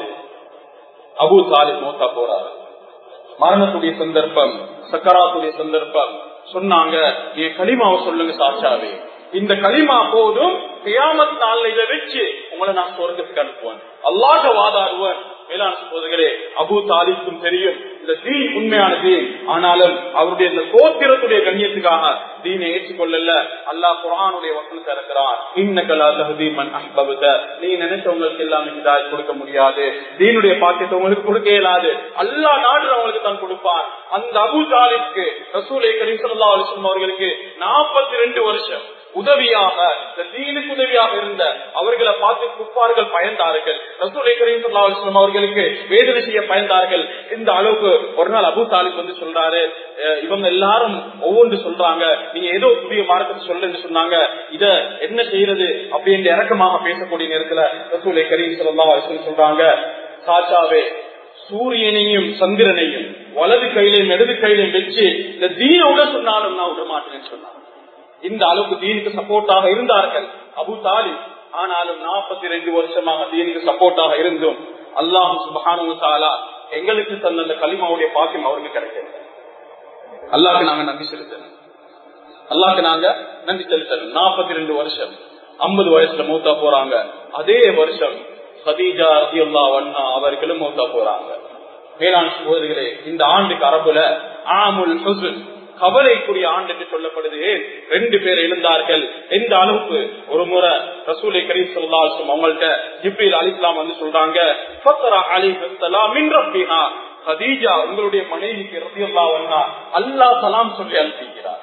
அபு தாலிப் மூத்தா போறாரு மரணத்துடைய சந்தர்ப்பம் சக்கராத்துடைய சந்தர்ப்பம் சொன்னாங்க என் களிமாவை சொல்லுங்க சாட்சாவே இந்த களிமா போதும் கியாமத் நாள்ல இதை வச்சு உங்களை நான் சொர்க்கத்துக்கு அனுப்புவேன் அல்லாஹ வாதாடுவேன் மேலான சகோதரர்களே அபு தாலிக்கும் தெரியும் இந்த தீன் உண்மையான தீன் ஆனாலும் அவருடைய இந்த கோத்திரத்துடைய கண்ணியத்துக்காக தீனை ஏற்றுக்கொள்ளல அல்லாஹ் குரானுடைய வசனத்தை இருக்கிறான் இன்னக்கலா தகுதீமன் அஹ்பபுத நீ நினைச்சவங்களுக்கு எல்லாமே ஹிதாயத் கொடுக்க முடியாது தீனுடைய பாக்கியத்தை உங்களுக்கு கொடுக்க இயலாது அல்லாஹ் நாடுறவங்களுக்கு தான் கொடுப்பான் அந்த அபு தாலிப்க்கு ரசூலை கரீம் ஸல்லல்லாஹு அலைஹி வஸல்லம் அவர்களுக்கு நாற்பத்தி ரெண்டு வருஷம் உதவியாக இந்த தீனுக்கு உதவியாக இருந்த அவர்களை பார்த்து குப்பார்கள் பயந்தார்கள் ரசூலை கரீம் ஸல்லல்லாஹு அலைஹி வஸல்லம் அவர்களுக்கு வேதனை செய்ய பயந்தார்கள் இந்த அளவுக்கு ஒரு நாள் அபு தாலிப் வந்து சொல்றாரு அஹ் இவங்க எல்லாரும் ஒவ்வொன்று சொல்றாங்க நீங்க ஏதோ புதிய மார்க்கத்தை சொல்லுன்னு சொன்னாங்க இத என்ன செய்யறது அப்படின்னு இறக்கமாக பேசக்கூடிய நேரத்துல ரசூலை கரீம் ஸல்லல்லாஹு அலைஹி வஸல்லம் சொல்றாங்க சாச்சாவே சூரியனையும் சந்திரனையும் வலது கையிலையும் இடது கையிலையும் வச்சு இந்த தீனோட சொன்னாலும் நான் விட மாட்டேன்னு சொன்னாங்க இந்த அளவுக்கு தீனுக்கு சப்போர்ட்டாக இருந்தார்கள் அபு தாலி ஆனாலும் நாற்பத்தி ரெண்டு வருஷமாக தீனுக்கு சப்போர்ட்டாக இருந்தும் அல்லாஹு சுபஹானு தாலா எங்களுக்கு தந்த அந்த களிமாவுடைய பாக்கியம் அவருக்கு கிடைக்கிறது அல்லாஹ்க்கு நாங்க நன்றி செலுத்தணும் அல்லாஹ்க்கு நாங்க நன்றி செலுத்தணும் நாற்பத்தி ரெண்டு வருஷம் ஐம்பது வயசுல மூத்தா போறாங்க அதே வருஷம் சதீஜா ரதியுல்லா வண்ணா அவர்களும் மூத்தா போறாங்க மேலாண் சகோதரிகளே இந்த ஆண்டுக்கு அரபுல ஆமுல் ஹுசுன் கவலைக்குரிய ஆண்டு என்று சொல்லப்படுது ரெண்டு பேர் எழுந்தார்கள் எந்த அளவுக்கு ஒரு முறை ரசூலை கரீம் சொல்லாசும் அவங்கள்ட்ட ஜிப்ரீல் அலிஸ்லாம் வந்து சொல்றாங்க ஃபக்ரா அலிஹலாம் மின் ரப்பிஹா கதீஜா உங்களுடைய மனைவிக்கு ரத்தியல்லா அல்லாஹ் சலாம் சொல்லி அனுப்பிக்கிறார்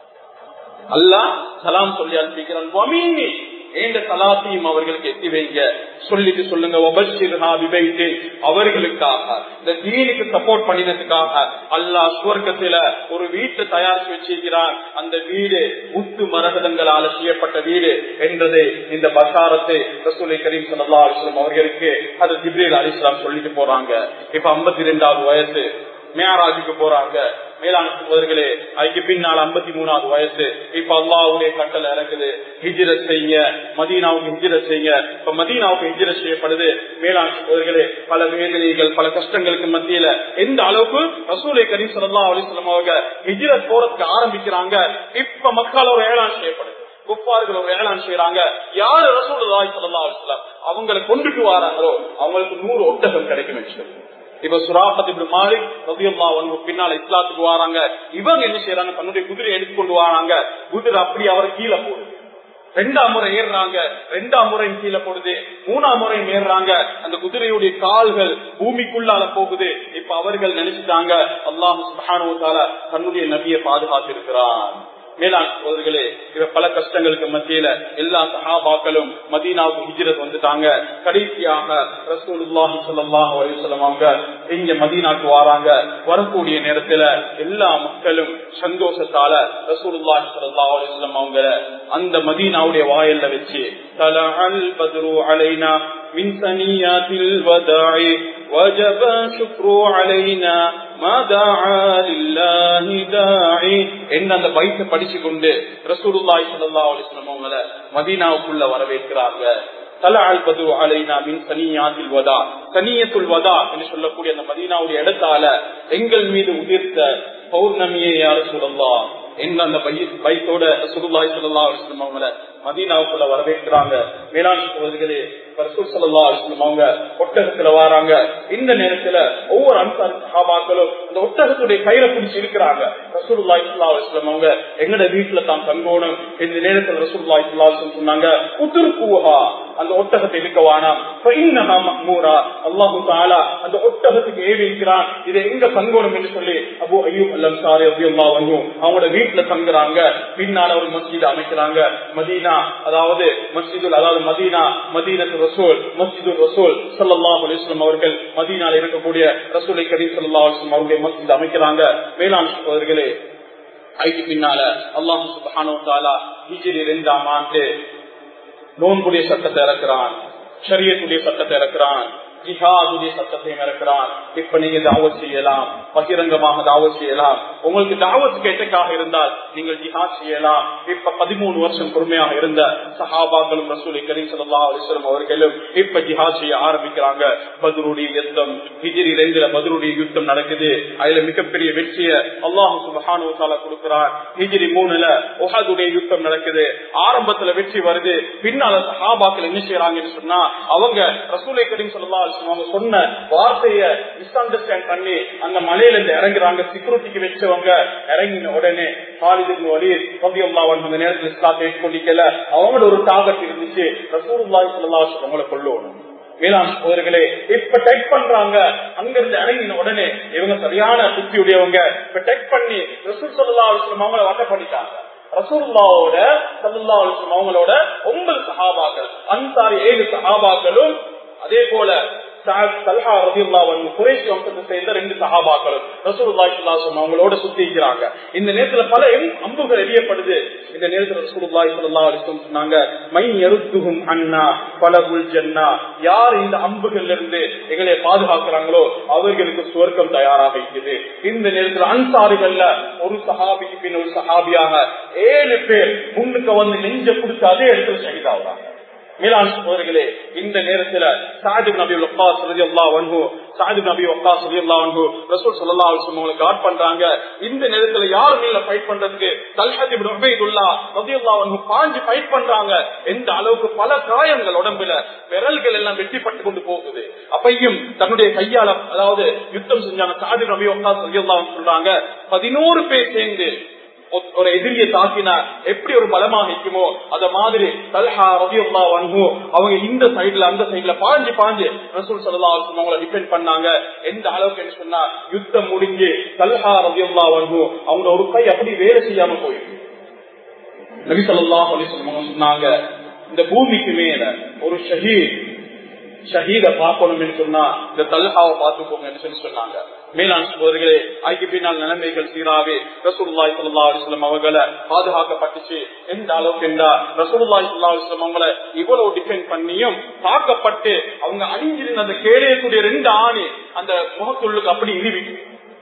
அல்லாஹ் சலாம் சொல்லி அனுப்பிக்கிறான் வமீனி ஏண்ட சலாத்தையும் அவர்களுக்கு எத்தி வைங்க சொல்லிட்டு சொல்லுங்க ஒபஷிர்ஹா விபைத்து அவர்களுக்காக இந்த தீனுக்கு சப்போர்ட் பண்ணினதுக்காக அல்லாஹ் சுவர்க்கத்தில ஒரு வீட்டை தயாரிச்சு வச்சிருக்கிறான் அந்த வீடு முத்து மரகதங்களால செய்யப்பட்ட வீடு என்றதை இந்த பசாரத்தை ரசூலை கரீம் சல்லா அலிஸ்லாம் அவர்களுக்கு அது ஜிப்ரேல் அலிஸ்லாம் சொல்லிட்டு போறாங்க இப்ப ஐம்பத்தி ரெண்டாவது வயசு மேராஜுக்கு போறாங்க மேலான சகோதரர்களே அதுக்கு பின்னால் ஐம்பத்தி மூணாவது வயசு இப்ப அல்லாவுடைய கட்டளை இறங்குது ஹிஜிரத் செய்ய மதீனாவுக்கு ஹிஜிரத் செய்ய இப்ப மதீனாவுக்கு ஹிஜிரத் செய்யப்படுது மேலான சகோதரர்களே பல வேதனைகள் பல கஷ்டங்களுக்கு மத்தியில எந்த அளவுக்கு ரசூலை கரீம் சல்லா அலிஸ்லாம் அவங்க ஹிஜிரத் போறதுக்கு ஆரம்பிக்கிறாங்க இப்ப மக்கள் ஒரு ஏழான் செய்யப்படுது குப்பார்கள் ஒரு ஏழான் செய்யறாங்க யாரு ரசூலுல்லாஹி ஸல்லல்லாஹு அலைஹி வஸல்லம் அவங்களை கொண்டுட்டு வராங்களோ அவங்களுக்கு நூறு ஒட்டகம் கிடைக்கும் சொல்லி இப்ப சுராபத் இப்படி மாலிக் ரபியல்லா வந்து பின்னால இஸ்லாத்துக்கு வராங்க இவங்க என்ன செய்யறாங்க தன்னுடைய குதிரை எடுத்துக்கொண்டு வராங்க குதிரை அப்படி அவரை கீழே போடுது ரெண்டாம் முறை ஏறுறாங்க ரெண்டாம் முறை கீழே போடுது மூணாம் முறை ஏறுறாங்க அந்த குதிரையுடைய கால்கள் பூமிக்குள்ளால போகுது இப்ப அவர்கள் நினைச்சுட்டாங்க அல்லாஹு சுபானுவத்தால தன்னுடைய நபியை பாதுகாத்து இருக்கிறான் மேலாண் சகோதரர்களே இவ பல கஷ்டங்களுக்கு மத்தியில எல்லா சஹாபாக்களும் மதீனாவுக்கு ஹிஜ்ரத் வந்துட்டாங்க கடைசியாக ரசூலுல்லாஹி ஸல்லல்லாஹு அலைஹி வஸல்லம் அவங்க இங்க மதீனாக்கு வராங்க வரக்கூடிய நேரத்துல எல்லா மக்களும் சந்தோஷத்தால ரசூலுல்லாஹி ஸல்லல்லாஹு அலைஹி வஸல்லம் அவங்க அந்த மதீனாவுடைய வாயில்ல வச்சு தலஅல் பத்ரு அலைனா من ثنيات الوداع وجب شكر علينا ما دعا لله داعي என்ன அந்த பைத்தை படிச்சு கொண்டு ரசூலுல்லாஹி ஸல்லல்லாஹு அலைஹி வஸல்லம் அவங்கள மதீனாவுக்குள்ள வரவேற்கிறாங்க தலஅல் பது அலைனா மின் சனியாத்தில் வதா சனியத்துல் வதா என்று சொல்லக்கூடிய அந்த மதீனாவுடைய இடத்தால எங்கள் மீது உதிர்த்த பௌர்ணமியை யாரு சொல்லலாம் என்ன அந்த பைத்தோட சுருல்லாய் சொல்லலாம் அவங்கள மதீனாவுக்குள்ள வரவேற்கிறாங்க மேலாண் சகோதரிகளே ரசூல் சல்லா அலிஸ்லம் அவங்க ஒட்டகத்துல வராங்க இந்த நேரத்துல ஒவ்வொரு அன்சாரி சகாபாக்களும் இந்த ஒட்டகத்துடைய கயிறை பிடிச்சி இருக்கிறாங்க ரசூலுல்லாஹி ஸல்லல்லாஹு அலைஹி வஸல்லம் அவங்க எங்கட வீட்டுல தான் தங்கணும் இந்த நேரத்துல ரசூலுல்லாஹி ஸல்லல்லாஹு அலைஹி வஸல்லம் சொன்னாங்க உதுர்குஹா அந்த ஒட்டகத்தை இருக்க வேணாம் ஃபஇன்னஹா மஹ்மூரா அல்லாஹ் தஆலா அந்த ஒட்டகத்துக்கு ஏவி இருக்கிறான் இதை எங்க தங்கணும் என்று சொல்லி அபூ அய்யூப் அல் அன்சாரி ரலியல்லாஹு அன்ஹு அவங்களோட வீட்டுல தங்குறாங்க பின்னால ஒரு மஸ்ஜித் அமைக்கிறாங்க மதீனா அதாவது மஸ்ஜிதுல் அதாவது மதீனா மதீனத்து ரசூல் மஸ்ஜிது ரசூல் சல்லாஹ் அலிஸ்லாம் அவர்கள் மதீனால இருக்கக்கூடிய ரசூலை கரீம் சல்லா அலிஸ்லாம் அவருடைய மஸ்ஜித் அமைக்கிறாங்க வேளாண் சகோதரர்களே ஐக்கு பின்னால அல்லாஹு சுபஹானு தாலா ஹிஜிரி இரண்டாம் ஆண்டு நோன்புடைய சட்டத்தை இறக்குறான் ஷரியத்துடைய சட்டத்தை இறக்குறான் ஜிஹாதுடைய சட்டத்தையும் இறக்கிறான் இப்ப நீங்க தாவத் செய்யலாம் பகிரங்கமாக தாவத் செய்யலாம் உங்களுக்கு தாவத் கேட்டக்காக இருந்தால் நீங்கள் ஜிஹாத் செய்யலாம் இப்ப பதிமூணு வருஷம் பொறுமையாக இருந்த சஹாபாக்களும் ரசூலை கரீம் சல்லா அலிஸ்லம் அவர்களும் இப்ப ஜிஹாத் செய்ய ஆரம்பிக்கிறாங்க பத்ருடைய யுத்தம் ஹிஜிரி ரெண்டுல பத்ருடைய யுத்தம் நடக்குது அதுல மிகப்பெரிய வெற்றியை அல்லாஹு சுபஹானு தாலா கொடுக்கிறான் ஹிஜிரி மூணுல உஹதுடைய யுத்தம் நடக்குது ஆரம்பத்துல வெற்றி வருது பின்னால சஹாபாக்கள் என்ன செய்யறாங்கன்னு சொன்னா அவங்க ரசூலை கரீம் சல்லா அவங்க சொன்ன வார்த்தைய மிஸ் அண்டர்ஸ்டாண்ட் பண்ணி அந்த மலையில இருந்து இறங்குறாங்க செக்யூரிட்டிக்கு வச்சவங்க இறங்கின உடனே ஹாலிதுக்கு வழி அந்த நேரத்தில் இஸ்லாத்தை ஏற்றுக்கொண்டிக்கல அவங்களோட ஒரு டாகட் இருந்துச்சு ரசூலுல்லாஹி ஸல்லல்லாஹு அலைஹி அவங்கள கொல்லணும் வேளாண் சோதர்களே இப்ப டெக் பண்றாங்க அங்கிருந்து இறங்கின உடனே இவங்க சரியான புத்தி உடையவங்க இப்ப டெக் பண்ணி ரசூல் சல்லா அலுவலம் அவங்கள வட்ட பண்ணிட்டாங்க ரசூல்லாவோட சல்லா அலுவலம் அவங்களோட ஒன்பது சஹாபாக்கள் அன்சாரி ஏழு சஹாபாக்களும் அதே போல அவங்களோட சுத்திக்கிறாங்க இந்த நேரத்துல பல அம்புகள் எரியப்படுது இந்த நேரத்துல ரசூலுல்லாஹி ஸல்லல்லாஹு அலைஹி வஸல்லம் சொன்னாங்க மை யருத்துஹும் அன்னா பலகுல் ஜன்னா யார் இந்த அம்புகள்ல இருந்து எங்களை பாதுகாக்கிறாங்களோ அவர்களுக்கு சுவர்க்கம் தயாராக இருக்குது இந்த நேரத்துல அன்சாரிகள்ல ஒரு சஹாபிக்கு பின் ஒரு சஹாபியாக ஏழு பேர் முன்னுக்கு வந்து நெஞ்ச கொடுத்து அதே இடத்துல ஷஹீதாகிறாங்க மேலாண் சகோதரர்களே இந்த நேரத்துல சாஜிப் நபி வக்காஸ் ரலியல்லா வன்ஹு சாஜிப் நபி வக்காஸ் ரலியல்லா வன்ஹு ரசூல் ஸல்லல்லாஹு அலைஹி வஸல்லம் காட் பண்றாங்க இந்த நேரத்துல யார் மேல ஃபைட் பண்றதுக்கு தல்ஹத் இப்னு உபைதுல்லா ரலியல்லாஹு வன்ஹு பாஞ்சு ஃபைட் பண்றாங்க எந்த அளவுக்கு பல காயங்கள் உடம்புல விரல்கள் எல்லாம் வெட்டிப்பட்டு கொண்டு போகுது அப்பையும் தன்னுடைய கையால அதாவது யுத்தம் செஞ்சாங்க சாஜிப் நபி வக்காஸ் ரலியல்லாஹு சொல்றாங்க பதினோரு பேர் சேர்ந்து ஒரு எதிரியை தாக்கினா எப்படி ஒரு பலமாக நிற்குமோ அத மாதிரி தல்ஹா ரபியுல்லா வன்ஹு அவங்க இந்த சைடுல அந்த சைடுல பாஞ்சு பாஞ்சு ரசூல் சல்லா அவங்கள டிபெண்ட் பண்ணாங்க எந்த அளவுக்கு என்ன சொன்னா யுத்தம் முடிஞ்சு தல்ஹா ரபியுல்லா வன்ஹு அவங்க ஒரு கை அப்படி வேலை செய்யாம போயிருக்கு நபி சொல்லா சொன்னாங்க இந்த பூமிக்கு மேல ஒரு ஷஹீத் ஷஹீத பார்க்கணும்னு சொன்னா இந்த தல்ஹாவை பார்த்துக்கோங்கன்னு சொல்லி சொன்னாங்க மேலாண் சகோதரிகளே ஐக்கு பின்னால் நிலைமைகள் சீராவே ரசூலுல்லாய் சல்லா அலிஸ்லாம் அவர்களை பாதுகாக்கப்பட்டுச்சு எந்த அளவுக்கு என்றா ரசூலுல்லாய் சல்லா அலிஸ்லாம் அவங்களை இவ்வளவு டிஃபெண்ட் பண்ணியும் தாக்கப்பட்டு அவங்க அணிஞ்சிருந்த அந்த கேளையக்கூடிய ரெண்டு ஆணி அந்த முகத்துள்ளுக்கு அப்படி இறுவிக்கு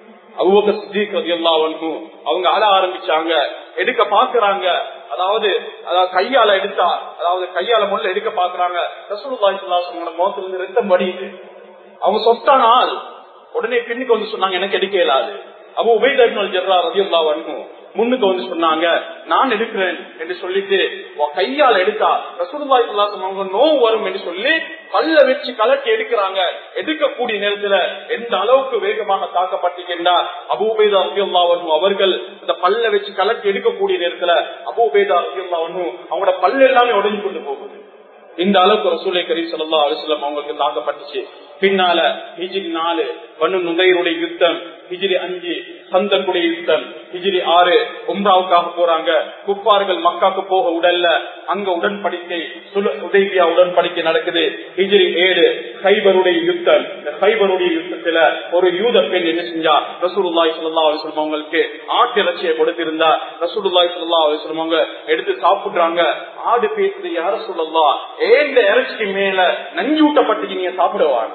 அவங்க அழ ஆரம்பிச்சாங்க எடுக்க பாக்குறாங்க அதாவது அதாவது கையால எடுத்தா அதாவது கையால முள்ள எடுக்க பாக்குறாங்க ரசூலுல்லாஹி முகத்துல இருந்து ரத்தம் வடியுது அவங்க சொத்தானால் உடனே பின்னுக்கு வந்து சொன்னாங்க எனக்கு எடுக்க இயலாது அப்போ உபயோக ஜெர்ரா ரதியுல்லா வன்கும் முன்னுக்கு வந்து சொன்னாங்க நான் எடுக்கிறேன் என்று சொல்லிட்டு கையால எடுத்தா ரசூலுல்லாஹி அவங்க நோவு வரும் என்று சொல்லி கல்ல வச்சு கலட்டி எடுக்கிறாங்க எடுக்கக்கூடிய நேரத்துல எந்த அளவுக்கு வேகமாக தாக்கப்பட்டிருக்கின்றா அபூபேதா ரபியுல்லா அவர்கள் இந்த பல்ல வச்சு கலட்டி எடுக்கக்கூடிய நேரத்துல அபூபேதா ரபியுல்லா அவங்களோட பல்லு எல்லாமே உடஞ்சு கொண்டு போகுது இந்த அளவுக்கு ரசூலை கரீம் சல்லா அலுவலம் அவங்களுக்கு தாக்கப்பட்டுச்சு பின்னால ஹிஜிரி நாலு வனு நுதைருடைய யுத்தம் ஹிஜிரி அஞ்சு சந்தக்குடி யுத்தம் ஹிஜிரி ஆறு உம்ராவுக்காக போறாங்க குப்பார்கள் மக்காக்கு போக உடல்ல அங்க உடன்படிக்கை உதவியா உடன்படிக்கை நடக்குது ஹிஜிரி ஏழு ஹைபருடைய யுத்தம் இந்த ஹைபருடைய யுத்தத்துல ஒரு யூத பெண் என்ன செஞ்சா ரசூலுல்லாய் சல்லா அலிஸ்லம் அவங்களுக்கு ஆட்டு இறைச்சியை கொடுத்திருந்தா ரசூலுல்லாய் சல்லா அலிஸ்லம் அவங்க எடுத்து சாப்பிடுறாங்க ஆடு பேசுது யார சொல்லலாம் ஏந்த இறைச்சிக்கு மேல நஞ்சூட்டப்பட்டு நீங்க சாப்பிடுவாங்க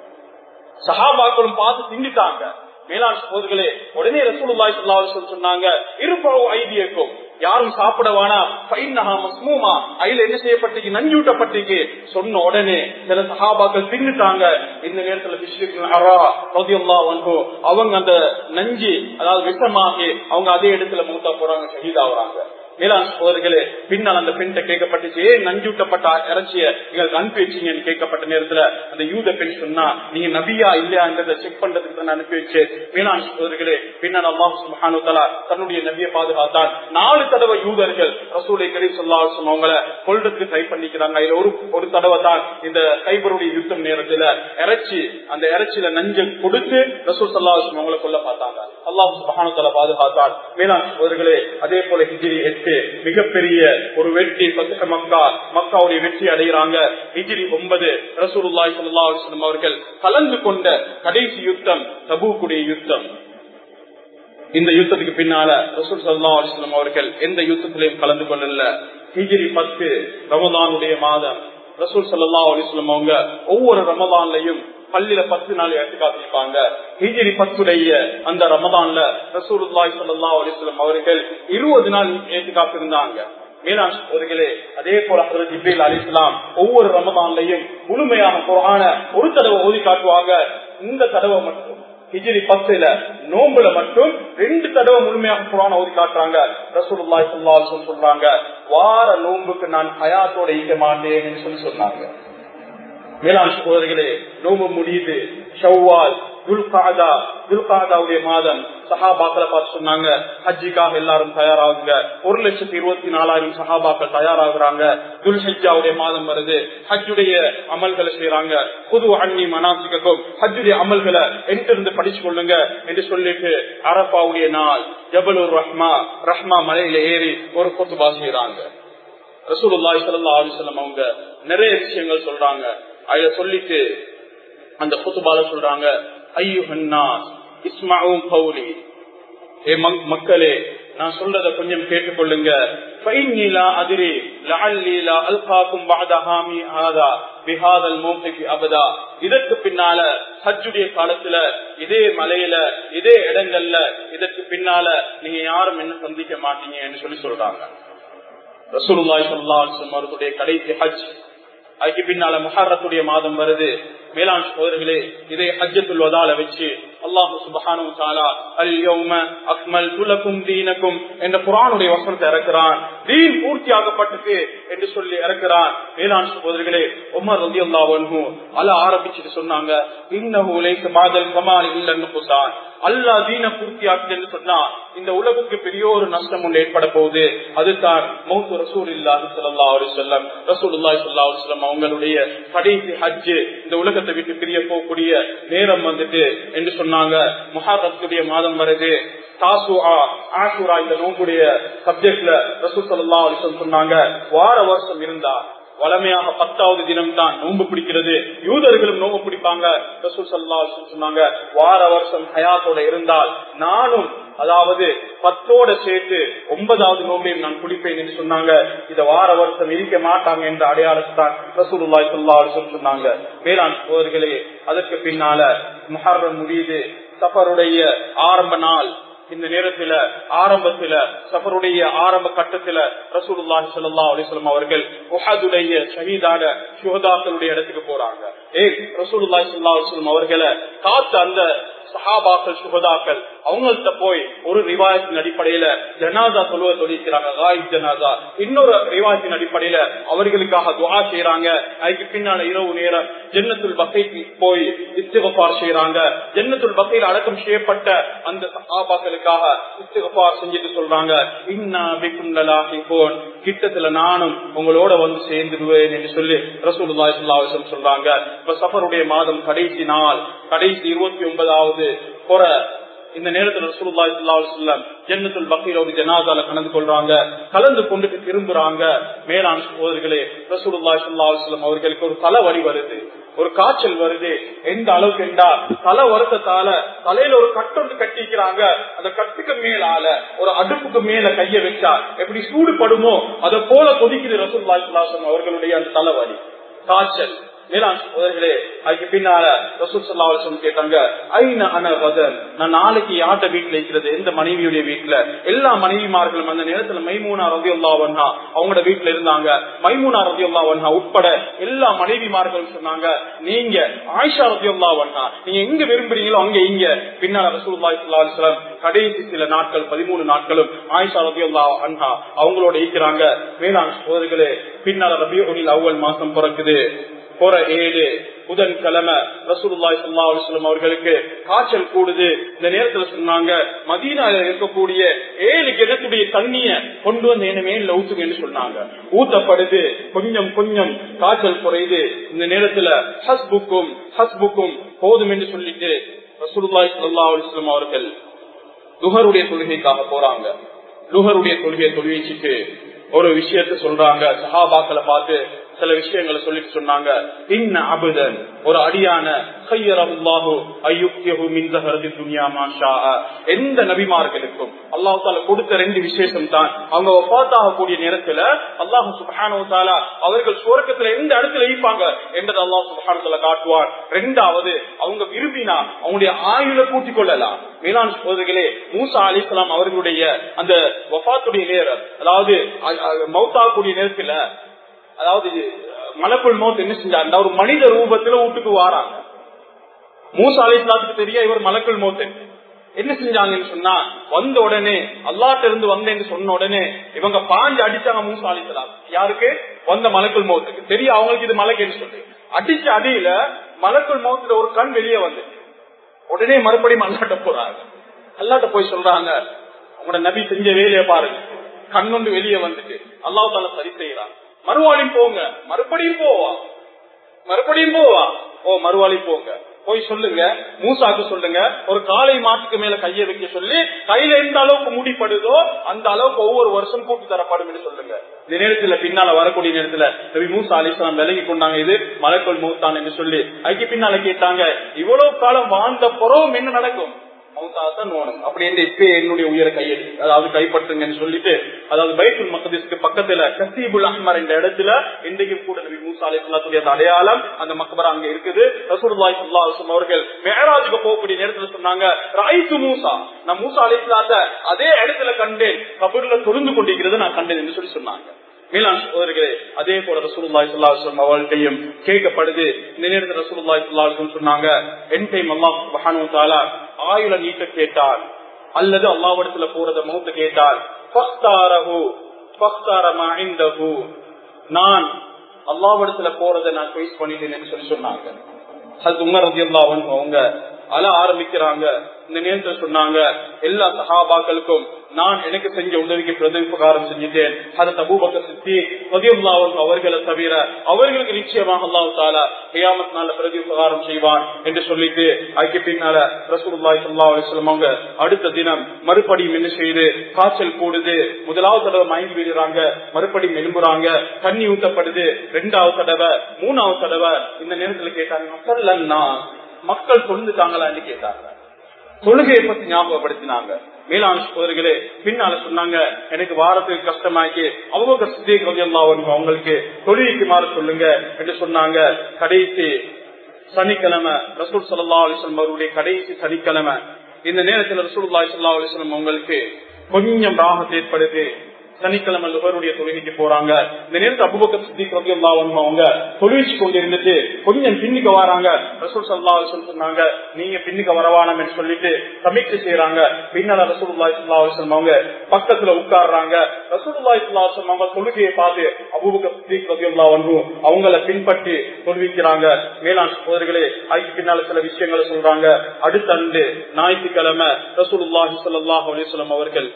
சஹாபாக்களும் பார்த்து திண்டிட்டாங்க மேலாண் சகோதரர்களே உடனே ரசூலுல்லாய் சல்லா அலிஸ்லம் சொன்னாங்க இருப்போ ஐதியக்கும் யாரும் சாப்பிட வேணா பைனஹா மஸ்மூமா அதுல என்ன செய்யப்பட்டிருக்கு நஞ்சூட்டப்பட்டிருக்கு சொன்ன உடனே சில சஹாபாக்கள் தின்னுட்டாங்க இந்த நேரத்துல பிஷ்ரிக் அரா ரதியல்லாஹு அன்ஹு அவங்க அந்த நஞ்சு அதாவது விஷமாகி அவங்க அதே இடத்துல மூத்தா போறாங்க ஷஹீதாகிறாங்க மேலாண் சோதர்களே பின்னால் அந்த பெண்கிட்ட கேட்கப்பட்டுச்சு ஏன் நஞ்சூட்டப்பட்ட இறைச்சிய எங்களுக்கு அனுப்பி வச்சீங்கன்னு கேட்கப்பட்ட நேரத்துல அந்த யூத பெண் சொன்னா நீங்க நபியா இல்லையான்றதை செக் பண்றதுக்கு தான் அனுப்பி வச்சு மேலாண் சோதர்களே பின்னால் அல்லாஹ் சுபஹானு தலா தன்னுடைய நபியை பாதுகாத்தான் நாலு தடவை யூதர்கள் ரசூலை கரி சொல்லாசம் அவங்கள கொள்றதுக்கு ட்ரை பண்ணிக்கிறாங்க இதுல ஒரு ஒரு தடவை தான் இந்த கைபருடைய யுத்தம் நேரத்துல இறைச்சி அந்த இறைச்சியில நஞ்சை கொடுத்து ரசூல் சல்லாஹம் அவங்கள கொல்ல பார்த்தாங்க அல்லாஹ் சுபஹானு தலா பாதுகாத்தான் மேலாண் சோதர்களே அதே போல ஹிஜிரி எட்டு மிகப்பெரிய ஒரு வெற்றி பத்து மக்கா மக்காவுடைய வெற்றி அடைகிறாங்க ஹிஜிரி ஒன்பது ரசூலுல்லாய் சல்லா அலுவலம் அவர்கள் கலந்து கொண்ட கடைசி யுத்தம் தபூக்குடைய யுத்தம் இந்த யுத்தத்துக்கு பின்னால ரசூல் சல்லா அலுவலம் அவர்கள் எந்த யுத்தத்திலையும் கலந்து கொள்ளல ஹிஜிரி பத்து ரமதானுடைய மாதம் ரசூல் சல்லா அலிஸ்லம் அவங்க ஒவ்வொரு ரமதான்லையும் பள்ளியில பத்து நாள் எடுத்து காத்திருப்பாங்க ஹிஜிரி பத்துடைய அந்த ரமதான்ல ரசூலுல்லாய் சல்லா அலிஸ்லம் அவர்கள் இருபது நாள் ஏற்று காத்திருந்தாங்க மேலாண் அவர்களே அதே போல ஜிப்ரேல் அலி இஸ்லாம் ஒவ்வொரு ரமதான்லையும் முழுமையான குரான ஒரு தடவை ஓதி காட்டுவாங்க இந்த தடவை மட்டும் ஹிஜிரி பத்துல நோம்புல மட்டும் ரெண்டு தடவை முழுமையாக குரான ஓதி காட்டுறாங்க ரசூலுல்லாய் சல்லா சொல்றாங்க வார நோம்புக்கு நான் ஹயாத்தோட ஈக்க மாட்டேன்னு சொல்லி சொன்னாங்க மேலாண் சகோதரிகளே நோம்பு முடியுது ஷவ்வால் துல்காதா துல்காதாவுடைய மாதம் சஹாபாக்களை பார்த்து சொன்னாங்க ஹஜ்ஜிக்காக எல்லாரும் தயாராகுங்க ஒரு லட்சத்தி இருபத்தி நாலாயிரம் சஹாபாக்கள் தயாராகுறாங்க துல் ஹஜ்ஜாவுடைய மாதம் வருது ஹஜ்ஜுடைய அமல்களை செய்யறாங்க புது அண்ணி மனாசிக்கும் ஹஜ்ஜுடைய அமல்களை எங்கிருந்து படிச்சு கொள்ளுங்க என்று சொல்லிட்டு அரப்பாவுடைய நாள் ஜபலுர் ரஹ்மா ரஹ்மா மலையில ஏறி ஒரு கொத்துபா செய்யறாங்க ரசூலுல்லாய் சல்லா அலிசல்லம் அவங்க நிறைய விஷயங்கள் சொல்றாங்க அத சொல்லிட்டு அந்த குத்துபால சொல்றாங்க ஐயுஹன்னா இஸ்மாவும் பௌலி ஏ மக்களே நான் சொல்றத கொஞ்சம் கேட்டுக்கொள்ளுங்க அதிரி லஅல்லீலா அல்காக்கும் பாதஹாமி ஆதா பிஹாதல் மூக்கைக்கு அபதா இதற்கு பின்னால ஹஜ்ஜுடைய காலத்துல இதே மலையில இதே இடங்கள்ல இதற்கு பின்னால நீங்க யாரும் என்ன சந்திக்க மாட்டீங்க என்று சொல்லி சொல்றாங்க ரசூலுல்லாய் சல்லா அவர்களுடைய கடைசி ஹஜ் அதுக்கு பின்னால முஹர்ரத்துடைய மாதம் வருது மேலாண் சோதர்களே இதே ஹஜ்ஜத்துல் வதால வச்சு அல்லாஹு சுபஹானு தாலா அல் யௌம அக்மல் துலக்கும் தீனக்கும் என்ற குரானுடைய வசனத்தை இறக்குறான் தீன் பூர்த்தியாகப்பட்டது என்று சொல்லி இறக்குறான் மேலாண் சகோதரிகளே உமர் ரதி அல்லா வன்ஹு அல ஆரம்பிச்சுட்டு சொன்னாங்க இன்னஹு லைஸ மாதல் கமால் இல்லன்னு புசான் அல்லா தீன பூர்த்தியாக்குன்னு சொன்னா இந்த உலகுக்கு பெரிய ஒரு நஷ்டம் ஒன்று ஏற்பட போகுது அதுதான் மௌத்து ரசூல் இல்லாஹி சல்லா அலி சொல்லம் ரசூலுல்லாஹி சல்லா அலி சொல்லம் அவங்களுடைய கடைசி ஹஜ்ஜு இந்த உலகத்தை விட்டு பிரிய போகக்கூடிய நேரம் வந்துட்டு என்று சொன்னாங்க முஹாரத்துடைய மாதம் வருது தாசுஆ ஆசுரா இந்த நோம்புடைய சப்ஜெக்ட்ல ரசூல் சல்லா அலிசன் சொன்னாங்க வார வருஷம் இருந்தா வளமையாக பத்தாவது தினம் தான் நோன்பு பிடிக்கிறது யூதர்களும் நோம்பு பிடிப்பாங்க ரசூல் சல்லா அலிசன் சொன்னாங்க வார வருஷம் ஹயாத்தோட இருந்தால் நானும் அதாவது பத்தோட சேர்த்து ஒன்பதாவது நோம்பையும் நான் குடிப்பேன் என்று சொன்னாங்க இத வார வருஷம் இருக்க மாட்டாங்க என்ற அடையாளத்தான் ரசூலுல்லாய் சொல்லா சொன்னாங்க வேளாண் சோதர்களே அதற்கு பின்னால முஹர்ரம் முடியுது சஃபருடைய ஆரம்ப நாள் இந்த நேரத்துல ஆரம்பத்துல சஃபருடைய ஆரம்ப கட்டத்துல ரசூலுல்லாஹி ஸல்லல்லாஹு அலைஹி வஸல்லம் அவர்கள் உஹதுடைய ஷஹீதான சுஹதாக்களுடைய இடத்துக்கு போறாங்க ஏய் ரசூலுல்லாஹி ஸல்லல்லாஹு அலைஹி வஸல்லம் அவர்களை காத்த அந்த சஹாபாக்கள் சுகதாக்கள் அவங்கள்ட்ட போய் ஒரு ரிவாயத்தின் அடிப்படையில ஜனாதா சொல்லுவ சொல்லிக்கிறாங்க காயிப் ஜனாதா இன்னொரு ரிவாயத்தின் அடிப்படையில அவர்களுக்காக துவா செய்யறாங்க அதுக்கு பின்னால இரவு நேரம் ஜன்னத்துல் பக்கைக்கு போய் இஸ்திகபார் செய்யறாங்க ஜன்னத்துல் பக்கையில் அடக்கம் செய்யப்பட்ட அந்த சஹாபாக்களுக்காக இஸ்திகபார் செஞ்சுட்டு சொல்றாங்க இன்னா பிக்குண்டலாகி போன் கிட்டத்துல நானும் உங்களோட வந்து சேர்ந்துடுவேன் என்று சொல்லி ரசூலுல்லாஹி ஸல்லல்லாஹு அலைஹி வஸல்லம் சொல்றாங்க இப்ப சஃபருடைய மாதம் கடைசி நாள் கடைசி இருபத்தி ஒன்பதாவது புற இந்த நேரத்தில் ரசூலுல்லாஹி ஸல்லல்லாஹு அலைஹி வஸல்லம் ஜன்னத்துல் பக்கீல ஒரு ஜனாசால கலந்து கொள்றாங்க கலந்து கொண்டுட்டு திரும்புறாங்க மேலான சகோதரர்களே ரசூலுல்லாஹி ஸல்லல்லாஹு அலைஹி வஸல்லம் அவர்களுக்கு ஒரு தலைவலி வருது ஒரு காய்ச்சல் வருது எந்த அளவுக்கு என்றா தலை வருத்தத்தால தலையில ஒரு கட்டொன்று கட்டிக்கிறாங்க அந்த கட்டுக்கு மேலால ஒரு அடுப்புக்கு மேல கைய வச்சா எப்படி சூடு படுமோ அதை போல கொதிக்குது ரசூலுல்லாஹி ஸல்லல்லாஹு அலைஹி வஸல்லம் அவர்களுடைய அந்த தலைவலி காய்ச்சல் மேலாண் சகோதரர்களே அதுக்கு பின்னால ரசூல் சல்லா அலுவலம் கேட்டாங்க ஐன அன பதன் நான் நாளைக்கு யார்கிட்ட வீட்டுல இருக்கிறது எந்த மனைவியுடைய வீட்டுல எல்லா மனைவிமார்களும் அந்த நேரத்துல மைமூனா ரவி வண்ணா அவங்களோட வீட்டுல இருந்தாங்க மைமூனா ரவி வண்ணா உட்பட எல்லா மனைவிமார்களும் சொன்னாங்க நீங்க ஆயிஷா ரவி வண்ணா நீங்க எங்க விரும்புறீங்களோ அங்க இங்க பின்னால ரசூல்லாய் சல்லா அலுவலம் கடைசி சில நாட்கள் பதிமூணு நாட்களும் ஆயிஷா ரவி அண்ணா அவங்களோட இருக்கிறாங்க மேலாண் சகோதரர்களே பின்னால ரபி அவ்வல் மாசம் பிறக்குது போற ஏழு புதன்கிழமை ரசூலுல்லாய் சல்லா அலுவலம் அவர்களுக்கு காய்ச்சல் கூடுது இந்த நேரத்துல சொன்னாங்க மதீனால இருக்கக்கூடிய ஏழு கிணத்துடைய தண்ணிய கொண்டு வந்து என்ன மேல ஊத்துங்கன்னு சொன்னாங்க ஊத்தப்படுது கொஞ்சம் கொஞ்சம் காய்ச்சல் குறையுது இந்த நேரத்துல ஹஸ்புக்கும் ஹஸ்புக்கும் போதும் என்று சொல்லிட்டு ரசூலுல்லாய் சல்லா அலுவலம் அவர்கள் லுகருடைய தொழுகைக்காக போறாங்க லுகருடைய தொழுகையை தொழுவிச்சுட்டு ஒரு விஷயத்த சொல்றாங்க சஹாபாக்களை பார்த்து சில விஷயங்களை சொல்லிட்டு சொன்னாங்க இன்ன அபுதன் ஒரு அடியான எந்த நபிமார்களுக்கும் அல்லாஹு தால கொடுத்த ரெண்டு விசேஷம் தான் அவங்க ஒப்பாத்தாகக்கூடிய நேரத்துல அல்லாஹு சுபானு தாலா அவர்கள் சுவர்க்கத்துல எந்த இடத்துல இருப்பாங்க என்றது அல்லாஹ் சுபானத்துல காட்டுவார் ரெண்டாவது அவங்க விரும்பினா அவங்களுடைய ஆயுள கூட்டிக் கொள்ளலாம் மேலாண் சோதர்களே மூசா அலிஸ்லாம் அவர்களுடைய அந்த வஃத்துடைய நேரம் அதாவது மௌத்தாகக்கூடிய நேரத்துல அதாவது மலக்குள் மௌத் என்ன செஞ்சாங்க ஒரு மனித ரூபத்துல வீட்டுக்கு வாராங்க மூசா அலிஸ்லாத்துக்கு தெரிய இவர் மலக்குள் மௌத்து என்ன செஞ்சாங்கன்னு சொன்னா வந்த உடனே அல்லாட்ட இருந்து வந்தேன்னு சொன்ன உடனே இவங்க பாஞ்சு அடிச்சாங்க மூசா அலிஸ்லாம் யாருக்கு வந்த மலக்குள் மௌத்துக்கு தெரியும் அவங்களுக்கு இது மலைக்குன்னு சொல்லி அடிச்ச அடியில மலக்குள் மௌத்துல ஒரு கண் வெளியே வந்து உடனே மறுபடியும் அல்லாட்ட போறாங்க அல்லாட்ட போய் சொல்றாங்க உங்களோட நபி செஞ்ச வேலையை பாருங்க கண்ணொண்டு வெளியே வந்துட்டு அல்லாஹ் தால சரி செய்யறான் மறுவாளையும் போங்க மறுபடியும் போவா மறுபடியும் போவா ஓ மறுவாளையும் போங்க போய் சொல்லுங்க மூசாக்கு சொல்லுங்க ஒரு காலை மாட்டுக்கு மேல கைய வைக்க சொல்லி கையில எந்த அளவுக்கு முடிப்படுதோ அந்த அளவுக்கு ஒவ்வொரு வருஷம் கூட்டு தரப்படும் என்று சொல்லுங்க இந்த நேரத்துல பின்னால வரக்கூடிய நேரத்துல நபி மூசா அலிஸ்லாம் விலகி கொண்டாங்க இது மலைக்கோள் மூத்தான் என்று சொல்லி அதுக்கு பின்னால கேட்டாங்க இவ்வளவு காலம் வாழ்ந்த புறவும் என்ன நடக்கும் மௌத்தாதான் நோணும் அப்படி என்று இப்ப என்னுடைய உயர கையெழு அதாவது கைப்பற்றுங்கன்னு சொல்லிட்டு அதாவது பைத்துல் மக்கதிஸ்க்கு பக்கத்துல கசீபுல் அஹ்மர் என்ற இடத்துல இன்றைக்கு கூட நபி மூசா அலிஸ்லாத்துடைய அந்த அடையாளம் அந்த மக்கபரா அங்க இருக்குது ரசூலுல்லாஹி ஸல்லல்லாஹு அலைஹி வஸல்லம் அவர்கள் மேராஜுக்கு போகக்கூடிய நேரத்துல சொன்னாங்க ராயித்து மூசா நான் மூசா அலிஸ்லாத்த அதே இடத்துல கண்டேன் கபூர்ல தொழுந்து கொண்டிருக்கிறது நான் கண்டேன் என்று சொல்லி சொன்னாங்க மேலாண் சகோதரர்களே அதே போல ரசூலுல்லாஹி ஸல்லல்லாஹு அலைஹி வஸல்லம் அவர்களையும் கேட்கப்படுது இந்த நேரத்தில் ரசூலுல்லாஹி ஸல்லல்லாஹு அலைஹி வஸல்லம் சொன்னாங்க என் டைம் அல்லாஹ் சுப்ஹானஹு வ தஆலா ஆயுள நீட்ட கேட்டால் அல்லது அல்லாஹ்விடத்துல போறத மௌத்த கேட்டால் ஃபஸ்தாரஹு ஃபஸ்தார மா இந்தஹு நான் அல்லாஹ்விடத்துல போறத நான் சாய்ஸ் பண்ணிட்டேன்னு சொல்லி சொன்னாங்க அது உமர் ரலியல்லாஹு அன்ஹு அவங்க அழ ஆரம்பிக்கிறாங்க இந்த நேரத்தில் சொன்னாங்க எல்லா சஹாபாக்களுக்கும் நான் எனக்கு செஞ்ச உதவிக்கு பிரதிபகாரம் செஞ்சுட்டேன் அது தபூபக்க சித்தி பதியுல்லாவும் அவர்களை தவிர அவர்களுக்கு நிச்சயமாக அல்லாஹு தாலா ஹியாமத் நாள பிரதிபகாரம் செய்வான் என்று சொல்லிட்டு அதுக்கு பின்னால ரசூலுல்லாஹி ஸல்லல்லாஹு அலைஹி வஸல்லம் அவங்க அடுத்த தினம் மறுபடியும் என்ன செய்து காய்ச்சல் கூடுது முதலாவது தடவை மயங்கி விடுறாங்க மறுபடியும் எழும்புறாங்க தண்ணி ஊத்தப்படுது ரெண்டாவது தடவை மூணாவது தடவை இந்த நேரத்துல கேட்டாங்க மக்கள் மக்கள் தொழுந்துட்டாங்களான்னு கேட்டாங்க தொழுகையை பத்தி ஞாபகப்படுத்தினாங்க மேலாண் சோதர்களே பின்னால சொன்னாங்க எனக்கு வாரத்துக்கு கஷ்டமாக்கி அவங்க கஷ்டத்தை அவங்களுக்கு தொழுகைக்குமாறு சொல்லுங்க என்று சொன்னாங்க கடைசி சனிக்கிழமை ரசூல் சல்லா அலிஸ்லம் அவருடைய கடைசி சனிக்கிழமை இந்த நேரத்தில் ரசூல்லா சல்லா அலிஸ்லம் அவங்களுக்கு கொஞ்சம் ராகத்தை ஏற்படுது சனிக்கிழமை லுகருடைய தொழுகைக்கு போறாங்க இந்த நேரத்தில் அபுபக்கர் சித்திக் ரபியுல்லா அவங்க தொழுவிச்சு கொண்டு இருந்துட்டு கொஞ்சம் பின்னுக்கு வராங்க ரசூல் சல்லா சொன்னாங்க நீங்க பின்னுக்கு வரவானம் என்று சொல்லிட்டு சமீட்சை செய்யறாங்க பின்னால ரசூல்லா இஸ்லா அவங்க பக்கத்துல உட்கார்றாங்க ரசூல்லா இஸ்லா அவங்க தொழுகையை பார்த்து அபுபக்கர் சித்திக் ரபியுல்லா அவங்கள பின்பற்றி தொழுவிக்கிறாங்க மேலாண் சோதர்களே அதுக்கு பின்னால சில விஷயங்களை சொல்றாங்க அடுத்த அன்று ஞாயிற்றுக்கிழமை ரசூலுல்லாஹி சல்லாஹ் அலிஸ்லாம் அவர்கள்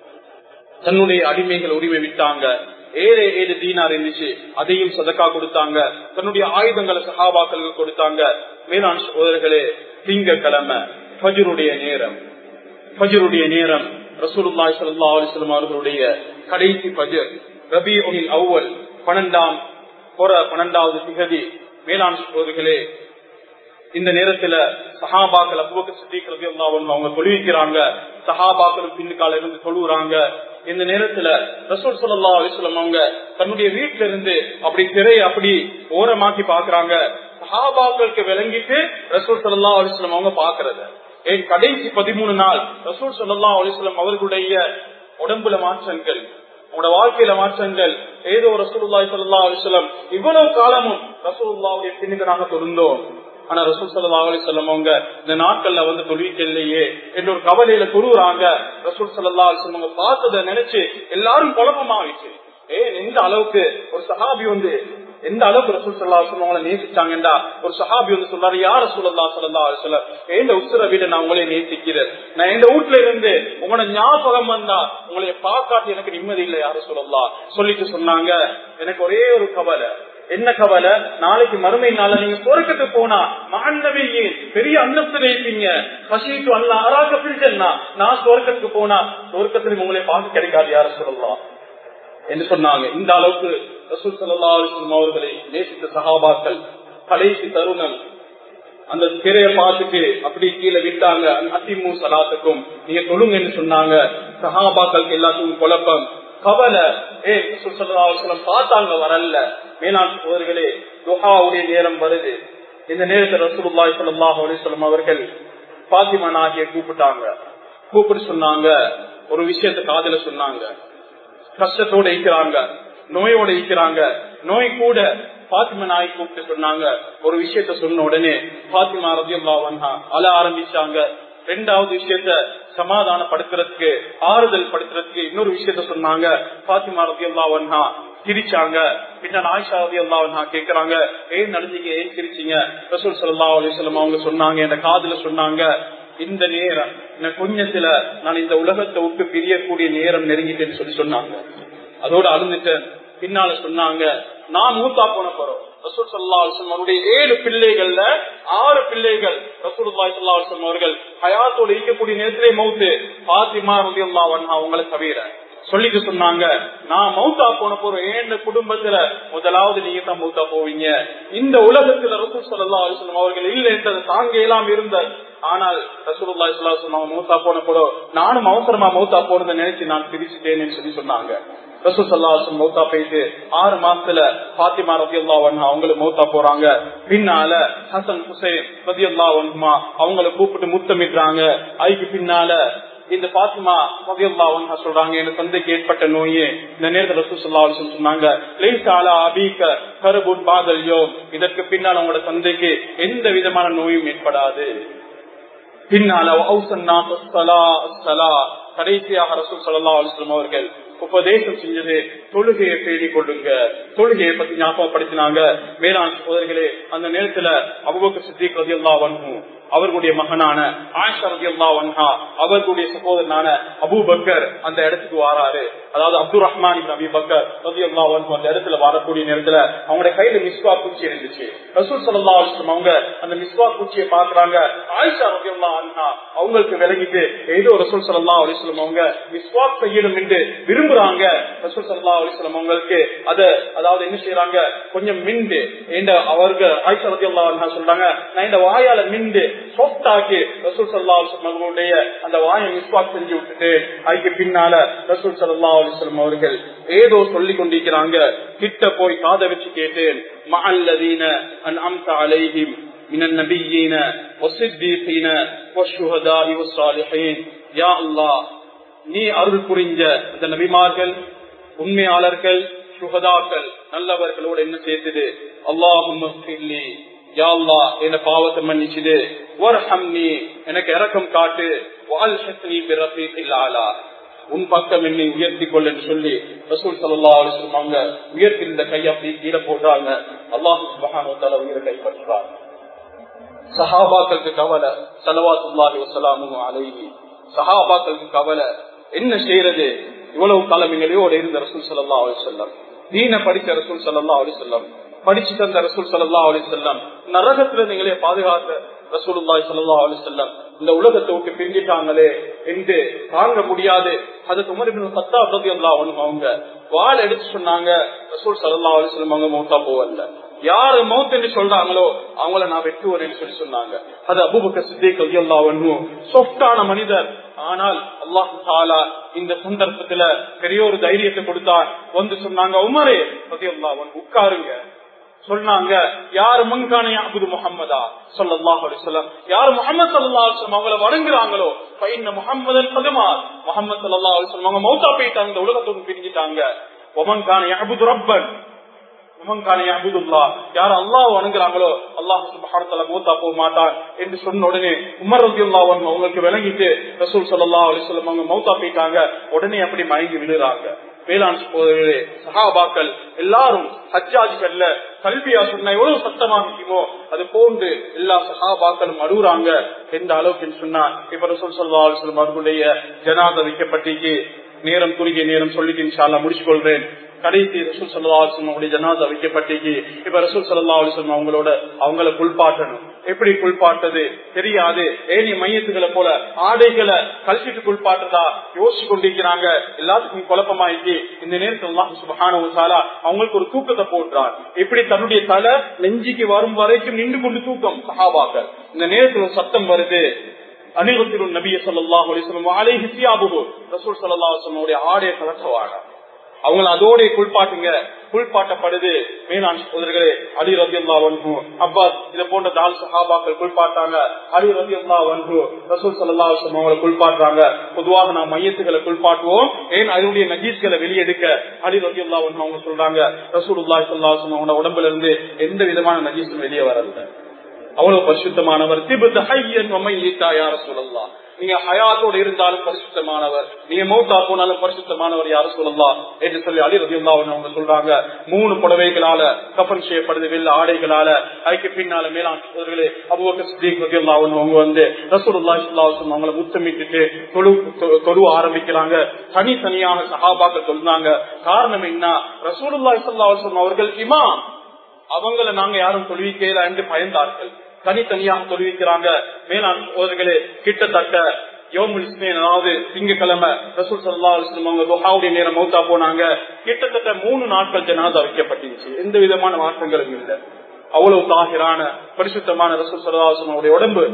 தன்னுடைய அடிமைகள் உரிமை விட்டாங்க ஏழு ஏழு தீனார் இருந்துச்சு அதையும் சதக்கா கொடுத்தாங்க தன்னுடைய ஆயுதங்களை சகாபாக்களுக்கு கொடுத்தாங்க மேலாண் சோதர்களே திங்கக்கிழமை ஃபஜருடைய நேரம் ஃபஜருடைய நேரம் ரசூலுல்லாஹி ஸல்லல்லாஹு அலைஹி வஸல்லம் அவர்களுடைய கடைசி ஃபஜர் ரபியுல் அவ்வல் பன்னெண்டாம் புற பன்னெண்டாவது திகதி மேலாண் சோதர்களே இந்த நேரத்துல சஹாபாக்கள் அபுபக்கர் சித்திக் ரலியல்லாஹு அன்ஹு அவங்க தொழுவிக்கிறாங்க சஹாபாக்களும் பின்னுக்கால இருந்து தொழுவுறாங்க இந்த நேரத்துல ரசூல் ஸல்லல்லாஹு அலைஹி வஸல்லம் அவங்க தன்னுடைய வீட்ல இருந்து அப்படி திரையை அப்படி ஓரமாக்கி பாக்குறாங்க சஹாபாக்களுக்கு விளங்கிட்டு ரசூல் ஸல்லல்லாஹு அலைஹி வஸல்லம் அவங்க பாக்குறது ஏன் கடைசி பதிமூணு நாள் ரசூல் ஸல்லல்லாஹு அலைஹி வஸல்லம் அவர்களுடைய உடம்புல மாற்றங்கள் உங்களோட வாழ்க்கையில மாற்றங்கள் ஏதோ ரசூலுல்லாஹி ஸல்லல்லாஹு அலைஹி வஸல்லம் இவ்வளவு காலமும் ரசூலுல்லாஹ்வுடைய பின்னுக்கு நாங்க தொழுந்தோம் ஆனா ரசூல் ஸல்லல்லாஹு அலைஹி வஸல்லம் அவங்க இந்த நாட்கள்ல வந்து தொழுவிக்கலையே என்ற ஒரு கவலையில தொழுறாங்க ரசூல் ஸல்லல்லாஹு அலைஹி வஸல்லம் அவங்க பார்த்ததை நினைச்சு எல்லாரும் குழப்பமாயிடுச்சு ஏன் எந்த அளவுக்கு ஒரு சஹாபி வந்து எந்த அளவுக்கு ரசூல் சல்லா அவங்களை நேசிச்சாங்கடா ஒரு சஹாபி வந்து சொல்றாரு யார் ரசூல்லா சல்லா சொல்ல எந்த உசுர வீட நான் உங்களை நேசிக்கிறேன் நான் எந்த வீட்டுல இருந்து உங்களோட ஞாபகம் வந்தா உங்களை பார்க்காட்டி எனக்கு நிம்மதி இல்லை யாரும் சொல்லலாம் சொல்லிட்டு சொன்னாங்க எனக்கு ஒரே ஒரு கவலை என்ன கவலை நாளைக்கு மறுமை நாள நீங்க சொர்க்கத்துக்கு போனா மகன்னவையே பெரிய அந்தஸ்து வைப்பீங்க பசிட்டு அல்ல அராக பிடிச்சா நான் சொர்க்கத்துக்கு போனா சொர்க்கத்துல உங்களை பார்க்க கிடைக்காது யாரும் சொல்லலாம் என்று சொன்னாங்க இந்த அளவுக்கு ரசூல் சல்லா அலிஸ்லம் அவர்களை நேசித்த சகாபாக்கள் கடைசி தருணம் அந்த திரைய பார்த்துட்டு அப்படி கீழே விட்டாங்க அத்திமு சலாத்துக்கும் நீங்க தொழுங்கன்னு சொன்னாங்க சகாபாக்களுக்கு எல்லாத்துக்கும் குழப்பம் கவலை ஏ ரசூல் சல்லா அலிஸ்லம் பார்த்தாங்க வரல மேலாண் சோதர்களே துஹாவுடைய நேரம் வருது இந்த நேரத்தில் ரசூலுல்லாஹி ஸல்லல்லாஹு அலைஹி வஸல்லம் அவர்கள் பாத்திமா நாகிய கூப்பிட்டாங்க கூப்பிட்டு சொன்னாங்க ஒரு விஷயத்தை காதல சொன்னாங்க கஷ்டத்தோட இருக்கிறாங்க நோயோட இருக்கிறாங்க நோய் கூட பாத்திமா நாய் கூப்பிட்டு சொன்னாங்க ஒரு விஷயத்த சொன்ன உடனே பாத்திமா ரதியல்லா வந்தா அழ ஆரம்பிச்சாங்க ரெண்டாவது விஷயத்த சமாதானப்படுத்துறதுக்கு ஆறுதல் படுத்துறதுக்கு இன்னொரு விஷயத்த சொன்னாங்க பாத்திமா ரதியல்லா வந்தா சிரிச்சாங்க பின்ன ஆயிஷா ரதியல்லா வந்தா கேக்குறாங்க ஏன் நடந்தீங்க ஏன் சிரிச்சீங்க ரசூல் சல்லா அலிஸ்லாம் அவங்க சொன்னாங்க என் காதுல சொன்னாங்க இந்த நேரம் கொஞ்சத்துல நான் இந்த உலகத்தை விட்டு பிரியக்கூடிய நேரம் நெருங்கிட்டேன்னு சொல்லி சொன்னாங்க அதோட அழுந்துட்டேன் பின்னால சொன்னாங்க நான் மூத்தா போன போறோம் ரசூல் சல்லா அலுவலம் அவருடைய ஏழு பிள்ளைகள்ல ஆறு பிள்ளைகள் ரசூல் சல்லா அலுவலம் அவர்கள் ஹயாத்தோடு இருக்கக்கூடிய நேரத்திலே மவுத்து பாத்திமா ரதியல்லா வண்ணா அவங்களை தவிர சொல்லிட்டு சொன்னாங்க நான் மௌத்தா போன போறோம் ஏன் குடும்பத்துல முதலாவது நீங்க தான் மௌத்தா போவீங்க இந்த உலகத்துல ரசூல் சல்லா அலுவலம் அவர்கள் இல்லை என்றது தாங்க எல்லாம் இருந்த ஆனால் ரசூலுல்லா இஸ்லாம் மௌத்தா போன போல நானும் அவசரமா மௌத்தா போறதை நினைச்சு நான் பிரிச்சுட்டேன்னு சொல்லி சொன்னாங்க ரசூல் சல்லாஹம் மௌத்தா போயிட்டு ஆறு மாசத்துல பாத்திமா ரதி அல்லா அவங்களும் மௌத்தா போறாங்க பின்னால ஹசன் ஹுசைன் ரதி அல்லா அவங்கள கூப்பிட்டு முத்தமிடுறாங்க அதுக்கு பின்னால இந்த பாத்திமா ரதியல்லா வன்ஹா சொல்றாங்க என் தந்தைக்கு ஏற்பட்ட நோயே இந்த நேரத்தில் ரசூல் சல்லா அலிஸ்லம் சொன்னாங்க லைசாலா அபீக்க கருபுன் பாதல் யோம் இதற்கு பின்னால் உங்களோட தந்தைக்கு எந்த விதமான நோயும் ஏற்படாது பின்னால கடைசியாக ரசூல் சல்லா அலுவலம் அவர்கள் உபதேசம் செஞ்சது தொழுகையை தேடிக் கொள்ளுங்க தொழுகையை பத்தி ஞாபகப்படுத்தினாங்க வேளாண் சோதர்களே அந்த நேரத்துல அபுபக்கு சித்திக் ரதி அல்லா வன்ஹும் அவர்களுடைய மகனான ஆயிஷா ரதி அல்லா வன்ஹா அவர்களுடைய சகோதரனான அபுபக்கர் அந்த இடத்துக்கு வாராரு அதாவது அப்துல் ரஹ்மான் அபி பக்கர் ரதி அல்லா வன்ஹு அந்த இடத்துல வரக்கூடிய நேரத்துல அவங்களுடைய கையில மிஸ்வா பூச்சி இருந்துச்சு ரசூல் சல்லா அலுவலம் அவங்க அந்த மிஸ்வா பூச்சியை பாக்குறாங்க ஆயிஷா ரதி அல்லா வன்ஹா அவங்களுக்கு விளங்கிட்டு ஏதோ ரசூல் சல்லா அலிஸ்லம் அவங்க மிஸ்வா செய்யணும் என்று விரும்புறாங்க ரசூல் சல்லா அலிஸ்லம் அவங்களுக்கு அத அதாவது என்ன செய்யறாங்க கொஞ்சம் மிண்டு அவர்கள் ஆயிஷா ரதி அல்லா சொல்றாங்க நான் இந்த வாயால மிண்டு சாஃப்ட் ஆக்கி ரசூல் சல்லா அலிஸ்லம் அவர்களுடைய அந்த வாயை மிஸ்வாக் செஞ்சு விட்டுட்டு அதுக்கு பின்னால ரசூல் சல்லா அலிஸ்லம் அவர்கள் ஏதோ சொல்லி கொண்டிருக்கிறாங்க கிட்ட போய் காதை வச்சு கேட்டேன் மல்லதீன அன் அம்த அலைஹிம் من النبيين والصديقين والشهداء والصالحين يا الله நீ அருள் புரிஞ்ச இந்த நபிமார்கள் உண்மையாளர்கள் சுகதாக்கள் நல்லவர்களோட என்ன சேர்த்தது அல்லாஹும் யாழ்லா என்ன பாவத்தை மன்னிச்சுது வரஹம்னி எனக்கு இறக்கம் காட்டு வாழ்ஹத்னி பிரஃபீலாலா உன் பக்கம் என்னை உயர்த்தி கொள் என்று சொல்லி ரசூல் சல்லா அலிஸ்லம் அவங்க உயர்த்தி இந்த கையை அப்படி கீழே போடுறாங்க அல்லாஹு சுபஹான உயிரை கைப்பற்றுறாங்க சஹாபாக்களுக்கு கவலை சலவாத்துல்லாஹி வசலாமும் அலைஹி சஹாபாக்களுக்கு கவலை என்ன செய்யறது இவ்வளவு காலம் எங்களையோட இருந்த ரசூல் சல்லா அலி சொல்லம் தீன படிச்ச ரசூல் சல்லா அலி சொல்லம் படிச்சு தந்த ரசூல் சல்லா அலி சொல்லம் நரகத்துல நீங்களே பாதுகாத்த ரசூலுல்லாஹி ஸல்லல்லாஹு அலைஹி வஸல்லம் இந்த உலகத்தை விட்டு பிரிஞ்சிட்டாங்களே என்று தாங்க முடியாது அதுக்கு உமர் இப்னு கத்தாப் ரலியல்லாஹு அன்ஹு அவங்க வாள் எடுத்து சொன்னாங்க ரசூல் ஸல்லல்லாஹு அலைஹி வஸல்லம் அவங்க மௌத்தா போவல்ல யாரு மௌத் என்று சொல்றாங்களோ அவங்கள நான் வெட்டுவேன் சொல்லி சொன்னாங்க அது அபுபக்க சித்திக் ரலியல்லாஹு அன்ஹு சொஃப்டான மனிதர் ஆனால் அல்லாஹு தாலா இந்த சந்தர்ப்பத்துல பெரிய ஒரு தைரியத்தை கொடுத்தார் வந்து சொன்னாங்க உமரே ரலியல்லாஹு அன்ஹு உட்காருங்க சொன்னாங்க யாரு முன்கான அபுது முகம்மதா சொல்லல்லாஹு அலிஸ்லாம் யாரு முகமது சல்லா அலிஸ்லாம் அவங்கள வணங்குறாங்களோ பையன் முகமதன் பதுமா முகமது சல்லா அலிஸ்லாம் அவங்க மௌத்தா போயிட்டாங்க இந்த உலகத்துக்கு பிரிஞ்சுட்டாங்க ஒமன்கான அபுது ரப்பன் யார் அல்லாஹ் வணங்குறாங்களோ அல்லாஹ் சுபஹானத்தால மூத்தா போக மாட்டான் என்று சொன்ன உடனே உமர் ரபி அவங்களுக்கு விளங்கிட்டு ரசூல் சல்லா அலிஸ்லாம் அவங்க மௌத்தா போயிட்டாங்க உடனே அப்படி மயங்கி விழுறாங்க வேளாண் சகோதரர்களே சகாபாக்கள் எல்லாரும் ஹஜ்ஜாஜிகள்ல கல்வியா சொன்ன எவ்வளவு சத்தமா இருக்குமோ அது போன்று எல்லா சகாபாக்களும் அழுகுறாங்க எந்த அளவுக்கு சொன்னா இப்ப ரசூல் சல்லா அலுவலம் அவர்களுடைய ஜனாத வைக்கப்பட்டிக்கு நேரம் குறுகிய நேரம் சொல்லிட்டு இன்ஷால்லா முடிச்சு கொள்றேன் கடைசி ரசூல் சல்லா அலுவலம் அவங்களுடைய ஜனாதா வைக்கப்பட்டிக்கு இப்ப ரசூல் சல்லா அலுவலம் அவங்களோட அவங்கள குளிப்பாட்டணும் எப்படி குளிப்பாட்டது தெரியாது ஏனி மையத்துகளை போல ஆடைகளை கழிச்சிட்டு குளிப்பாட்டுறதா யோசிச்சு கொண்டிருக்கிறாங்க எல்லாத்துக்கும் குழப்பமாயிட்டு இந்த நேரத்தில் சுபகான அவங்களுக்கு ஒரு தூக்கத்தை போட்டுறார் எப்படி தன்னுடைய தலை நெஞ்சிக்கு வரும் வரைக்கும் நின்று கொண்டு தூக்கம் சகாபாக்கள் இந்த நேரத்தில் ஒரு சத்தம் வருது அனிருத்திரும் நபிய சொல்லாஹ் அலிஸ்லம் அலை ஹிசியாபு ரசூல் சல்லாஹ் ஆடைய கலட்டவாங்க அவங்கள அதோட குளிப்பாட்டுங்க குளிப்பாட்டப்படுது மேலாண் சகோதரர்களே அலி ரதி அல்லா வன்பு அப்பாஸ் இதை போன்ற தால் சஹாபாக்கள் குளிப்பாட்டாங்க அலி ரதி அல்லா வன்பு ரசூல் சல்லா அவங்களை குளிப்பாட்டுறாங்க பொதுவாக நாம் மையத்துகளை குளிப்பாட்டுவோம் ஏன் அதனுடைய நஜீஸ்களை வெளியெடுக்க அலி ரதி அல்லா வன்பு அவங்க சொல்றாங்க ரசூல் உல்லாய் சல்லா அவங்களோட உடம்புல இருந்து எந்த விதமான நஜீஸும் வெளியே வரல அவ்வளவு பரிசுத்தமானவர் திபுத்த ஹையன் யார சொல்லலாம் நீங்க ஹயாத்தோடு இருந்தாலும் பரிசுத்தமானவர் நீங்க மௌத்தா போனாலும் பரிசுத்தமானவர் யார சொல்லலாம் என்று சொல்லி அலி ரதியுல்லா அவங்க சொல்றாங்க மூணு புடவைகளால கஃபன் செய்யப்படுது வெள்ள ஆடைகளால அதுக்கு பின்னால மேலாண்களே அபுபக்கர் சித்திக் ரதியுல்லா அவங்க வந்து ரசூலுல்லா இஸ்லாசம் அவங்களை முத்தமிட்டுட்டு தொழு தொழு ஆரம்பிக்கிறாங்க தனித்தனியாக சஹாபாக்கள் சொன்னாங்க காரணம் என்ன ரசூலுல்லா இஸ்லாசம் அவர்கள் இமாம் அவங்கள நாங்க யாரும் தொழுவிக்கல என்று பயந்தார்கள் தனித்தனியாக தொழுவிக்கிறாங்க மேலாண் சோதர்களே கிட்டத்தட்ட யோமுல் இஸ்மேன் அதாவது திங்கக்கிழமை ரசூல் சல்லா அலுவலம் அவங்க துஹாவுடைய நேரம் மௌத்தா போனாங்க கிட்டத்தட்ட மூணு நாட்கள் ஜனாதா வைக்கப்பட்டுச்சு எந்த விதமான மாற்றங்களும் இல்லை அவ்வளவு தாகிரான பரிசுத்தமான ரசூல் சல்லா அலுவலம் உடம்பு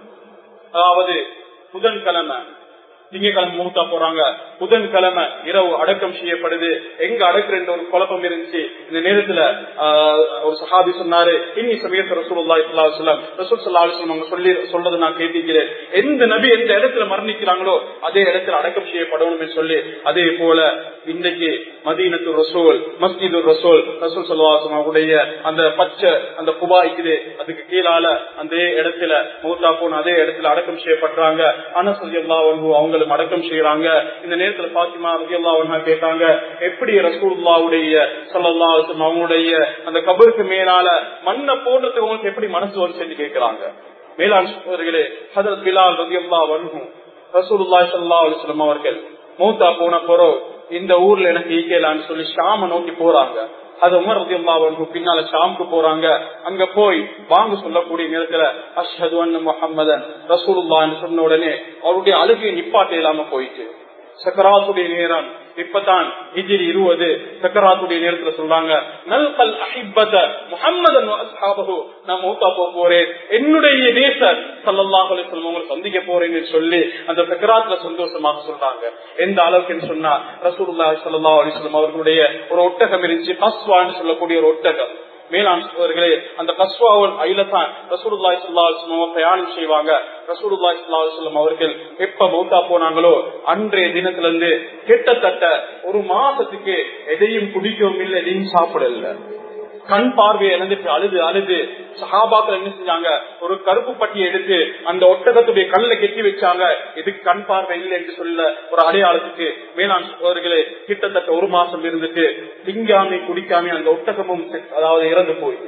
அதாவது புதன்கிழமை திங்கக்கிழமை மூத்தா போறாங்க புதன்கிழமை இரவு அடக்கம் செய்யப்படுது எங்க அடக்குற ஒரு குழப்பம் இருந்துச்சு இந்த நேரத்துல ஒரு சஹாபி சொன்னாரு இன்னி சமயத்து ரசூல்லா இஸ்லாம் ரசூல் சல்லா அலிஸ்லாம் அவங்க சொல்லி சொல்றதை நான் கேட்டிருக்கிறேன் எந்த நபி எந்த இடத்துல மரணிக்கிறாங்களோ அதே இடத்துல அடக்கம் செய்யப்படணும் சொல்லி அதே போல இன்றைக்கு மதீனத்து ரசூல் மஸ்ஜிது ரசூல் ரசூல் சல்லாசம் அவருடைய அந்த பச்சை அந்த குபா இருக்குது அதுக்கு கீழால அந்த இடத்துல மூத்தா போன அதே இடத்துல அடக்கம் செய்யப்படுறாங்க அனசல் எல்லா அவங்களும் அடக்கம் செய்யறாங்க இந்த நேரத்துல பாத்திமா ரதியல்லா கேட்டாங்க எப்படி ரசூல்லாவுடைய சல்லல்லா அவங்களுடைய அந்த கபருக்கு மேலால மண்ணை போடுறதுக்கு உங்களுக்கு எப்படி மனசு வரும் சொல்லி கேட்கிறாங்க மேலாண் சோதர்களே ஹதரத் பிலால் ரதியல்லா வன்ஹும் ரசூலுல்லா சல்லா அலுவலம் அவர்கள் மூத்தா போன பிறகு இந்த ஊர்ல எனக்கு ஈக்கலான்னு சொல்லி ஷாம நோக்கி போறாங்க அது உமர் ரதியுல்லாவுக்கு பின்னால ஷாமுக்கு போறாங்க அங்க போய் வாங்க சொல்லக்கூடிய நேரத்துல அஷ்ஹது அண்ணு முகம்மதன் ரசூலுல்லான்னு சொன்ன உடனே அவருடைய அழுகை நிப்பாட்ட இல்லாம போயிட்டு சக்கராத்துடைய நேரம் இப்பதான் ஹிஜிரி இருபது சக்கராத்துடைய நேரத்துல சொல்றாங்க நல்கல் அஹிப்பத முகம்மதன் நான் மூத்தா போக போறேன் என்னுடைய நேசர் சல்லல்லாஹ் அலிஸ்லம் உங்களை சந்திக்க போறேன்னு சொல்லி அந்த சக்கராத்துல சந்தோஷமாக சொல்றாங்க எந்த அளவுக்கு சொன்னா ரசூல்லா சல்லா அலிஸ்லம் அவர்களுடைய ஒரு ஒட்டகம் இருந்துச்சு கஸ்வான்னு சொல்லக்கூடிய ஒரு ஒட்டகம் மேலாண் சோதர்களே அந்த கஸ்வாவன் ஐலத்தான் ரசூலுல்லாய் சல்லாஹ் பிரயாணம் செய்வாங்க ரசூலுல்லாய் சல்லாஹ் அவர்கள் எப்ப மௌத்தா போனாங்களோ அன்றைய தினத்துல இருந்து கிட்டத்தட்ட ஒரு மாசத்துக்கு எதையும் குடிக்கவும் இல்லை எதையும் சாப்பிடல கண் பார்வை இழந்துட்டு அழுது அழுது சஹாபாக்கள் என்ன செஞ்சாங்க ஒரு கருப்பு பட்டியை எடுத்து அந்த ஒட்டகத்துடைய கல்ல கெட்டி வச்சாங்க இதுக்கு கண் பார்வை இல்லை என்று சொல்ல ஒரு அடையாளத்துக்கு மேலாண் சோதர்களே கிட்டத்தட்ட ஒரு மாசம் இருந்துட்டு திங்காமி குடிக்காம அந்த ஒட்டகமும் அதாவது இறந்து போய்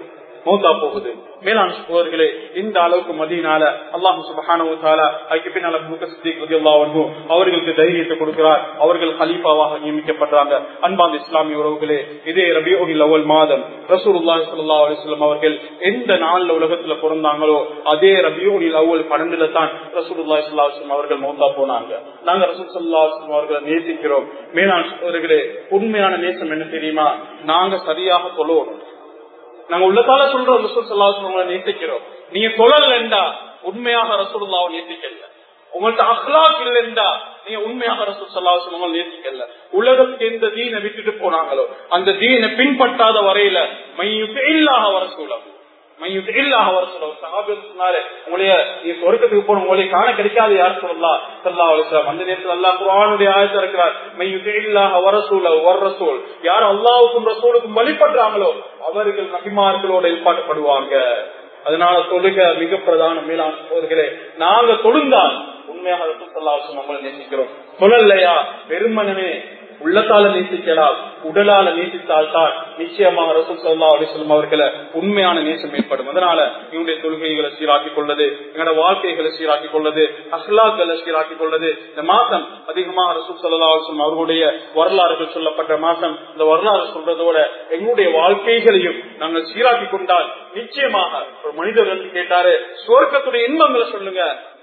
மௌத்தா போகுது மேலாண் சோதர்களே இந்த அளவுக்கு மதியனால அல்லாஹு சுபஹானு தாலா அதுக்கு பின்னால அபூபக்கர் சித்திக் ரலியல்லாஹு அன்ஹு அவர்களுக்கு தைரியத்தை கொடுக்கிறார் அவர்கள் ஹலீஃபாவாக நியமிக்கப்படுறாங்க அன்பாந்த இஸ்லாமிய உறவுகளே இதே ரபியுல் அவ்வல் மாதம் ரசூலுல்லாஹி ஸல்லல்லாஹு அலைஹி வஸல்லம் அவர்கள் எந்த நாள்ல உலகத்துல பிறந்தாங்களோ அதே ரபியுல் அவ்வல் பன்னெண்டுல தான் ரசூலுல்லாஹி ஸல்லல்லாஹு அலைஹி வஸல்லம் அவர்கள் மௌத்தா போனாங்க நாங்க ரசூல் ஸல்லல்லாஹு அலைஹி வஸல்லம் அவர்களை நேசிக்கிறோம் மேலாண் சோதர்களே உண்மையான நேசம் என்ன தெரியுமா நாங்க சரியாக தொழுவோம் நாங்க உள்ளத்தால சொல்றோம் ரசூல் சல்லாஹ் நேசிக்கிறோம் நீங்க தொழலண்டா உண்மையாக ரசூலுல்லாவை நேசிக்கல உங்கள்ட்ட அஹ்லாக் இல்லைண்டா நீங்க உண்மையாக ரசூல் சல்லாஹ் உங்களை நேசிக்கல உலகத்துக்கு எந்த தீனை விட்டுட்டு போனாங்களோ அந்த தீனை பின்பற்றாத வரையில மையுக்கு இல்லாக வர சூழல் மையுக்கு இல்லாக வர சூழல் சகாபியம் சொன்னாரு உங்களைய நீங்க சொர்க்கத்துக்கு போன உங்களை காண கிடைக்காது யார் சொல்லலாம் சல்லா அலிஸ்லாம் அந்த நேரத்தில் அல்லா குரானுடைய ஆயத்தை இருக்கிறார் மையுக்கு இல்லாக வர சூழல் வர ரசூல் யார் அல்லாவுக்கும் ரசூலுக்கும் வழிபடுறாங்களோ அவர்கள் நபிமார்களோட எழுப்பாட்டப்படுவாங்க அதனால தொழுக மிக பிரதான மேலான சோதர்களே நாங்க தொழுந்தால் உண்மையாக ரசூல் நம்மளை நேசிக்கிறோம் சொல்லலையா வெறுமனமே உள்ளத்தால நேசிக்கலாம் உடலால நேசித்தால் தான் நிச்சயமாக ரசூல் சல்லா அலிஸ்லாம் அவர்களை உண்மையான நேசம் ஏற்படும் அதனால இவனுடைய தொழுகைகளை சீராக்கிக் கொள்ளது எங்களோட வாழ்க்கைகளை சீராக்கிக் கொள்ளது அஹ்லாக்களை சீராக்கிக் கொள்ளது இந்த மாசம் அதிகமாக ரசூல் சல்லா அலிஸ்லாம் அவர்களுடைய வரலாறுகள் சொல்லப்பட்ட மாசம் இந்த வரலாறு சொல்றதோட எங்களுடைய வாழ்க்கைகளையும் நாங்கள் சீராக்கிக் கொண்டால் நிச்சயமாக ஒரு மனிதர் வந்து கேட்டாரு சுவர்க்கத்துடைய இன்பங்களை சொல்லுங்க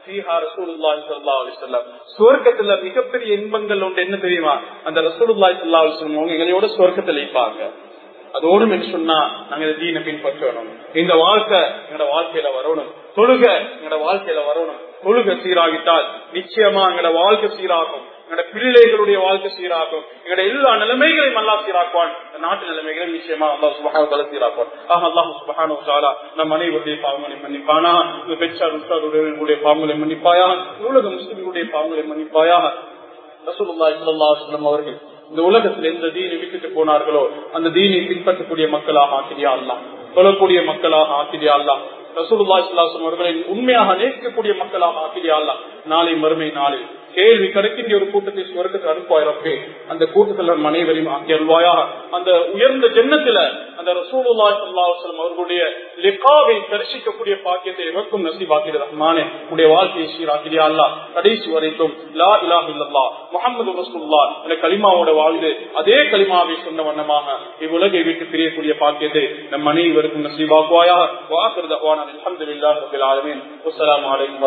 சுவர்க்கத்துல மிகப்பெரிய இன்பங்கள் உண்டு என்ன தெரியுமா அந்த ரசூலுல்லாய் சல்லா அவங்க எங்களோட சுவர்க்கத்தில் வைப்பாங்க அதோடும் என்று சொன்னா நாங்க இந்த தீனை பின்பற்றணும் இந்த வாழ்க்கை எங்களோட வாழ்க்கையில வரணும் தொழுக எங்களோட வாழ்க்கையில வரணும் தொழுக சீராகிட்டால் நிச்சயமா எங்களோட வாழ்க்கை சீராகும் எங்களோட பிள்ளைகளுடைய வாழ்க்கை சீராகும் எங்களோட எல்லா நிலைமைகளையும் அல்லா சீராக்குவான் நாட்டு நிலைமைகளை நிச்சயமா அல்லா சுபகான சீராக்குவான் ஆக அல்லாஹ் சுபகான சாலா நம் அனைவருடைய பாவங்களை மன்னிப்பானா பெற்றார் உற்றாருடைய பாவங்களை மன்னிப்பாயா உலக முஸ்லிம்களுடைய பாவங்களை மன்னிப்பாயா ரசூலுல்லாஹி ஸல்லல்லாஹு அலைஹி வஸல்லம் அவர்கள் இந்த உலகத்தில் எந்த தீனை விட்டுட்டு போனார்களோ அந்த தீனை பின்பற்றக்கூடிய மக்களாக ஆக்கிரியா அல்லா சொல்லக்கூடிய மக்களாக ஆக்கிரியா அல்லா ரசூலுல்லாஹி ஸல்லல்லாஹு அலைஹி அவர்களை உண்மையாக நேசிக்கக்கூடிய மக்களாக ஆக்கிரியா அல்லா நாளை மறுமை நாளில் கேள்வி கிடைக்கின்ற ஒரு கூட்டத்தை சுவர்க்கத்தில் அனுப்பாயிரப்பே அந்த கூட்டத்தில் அனைவரையும் ஆக்கி அல்வாயாக அந்த உயர்ந்த ஜென்னத்துல அந்த ரசூலுல்லாஹி ஸல்லல்லாஹு அலைஹி வஸல்லம் அவர்களுடைய லிகாவை தரிசிக்கக்கூடிய பாக்கியத்தை எவருக்கும் நசீபாக்கிற ரஹ்மானே உடைய வாழ்க்கையை சீராக்கிறியா அல்லா கடைசி வரைக்கும் லா இலாஹ இல்லல்லாஹ் முஹம்மது ரசூலுல்லாஹ் என்ற கலிமாவோட வாழ்ந்து அதே கலிமாவை சொன்ன வண்ணமாக இவ்வுலகை விட்டு பிரியக்கூடிய பாக்கியத்தை நம் அனைவருக்கும் நசீபாக்குவாயாக வாக்குறது அல்ஹம்துலில்லாஹி ரப்பில் ஆலமீன் அஸ்ஸலாமு அலைக்கும்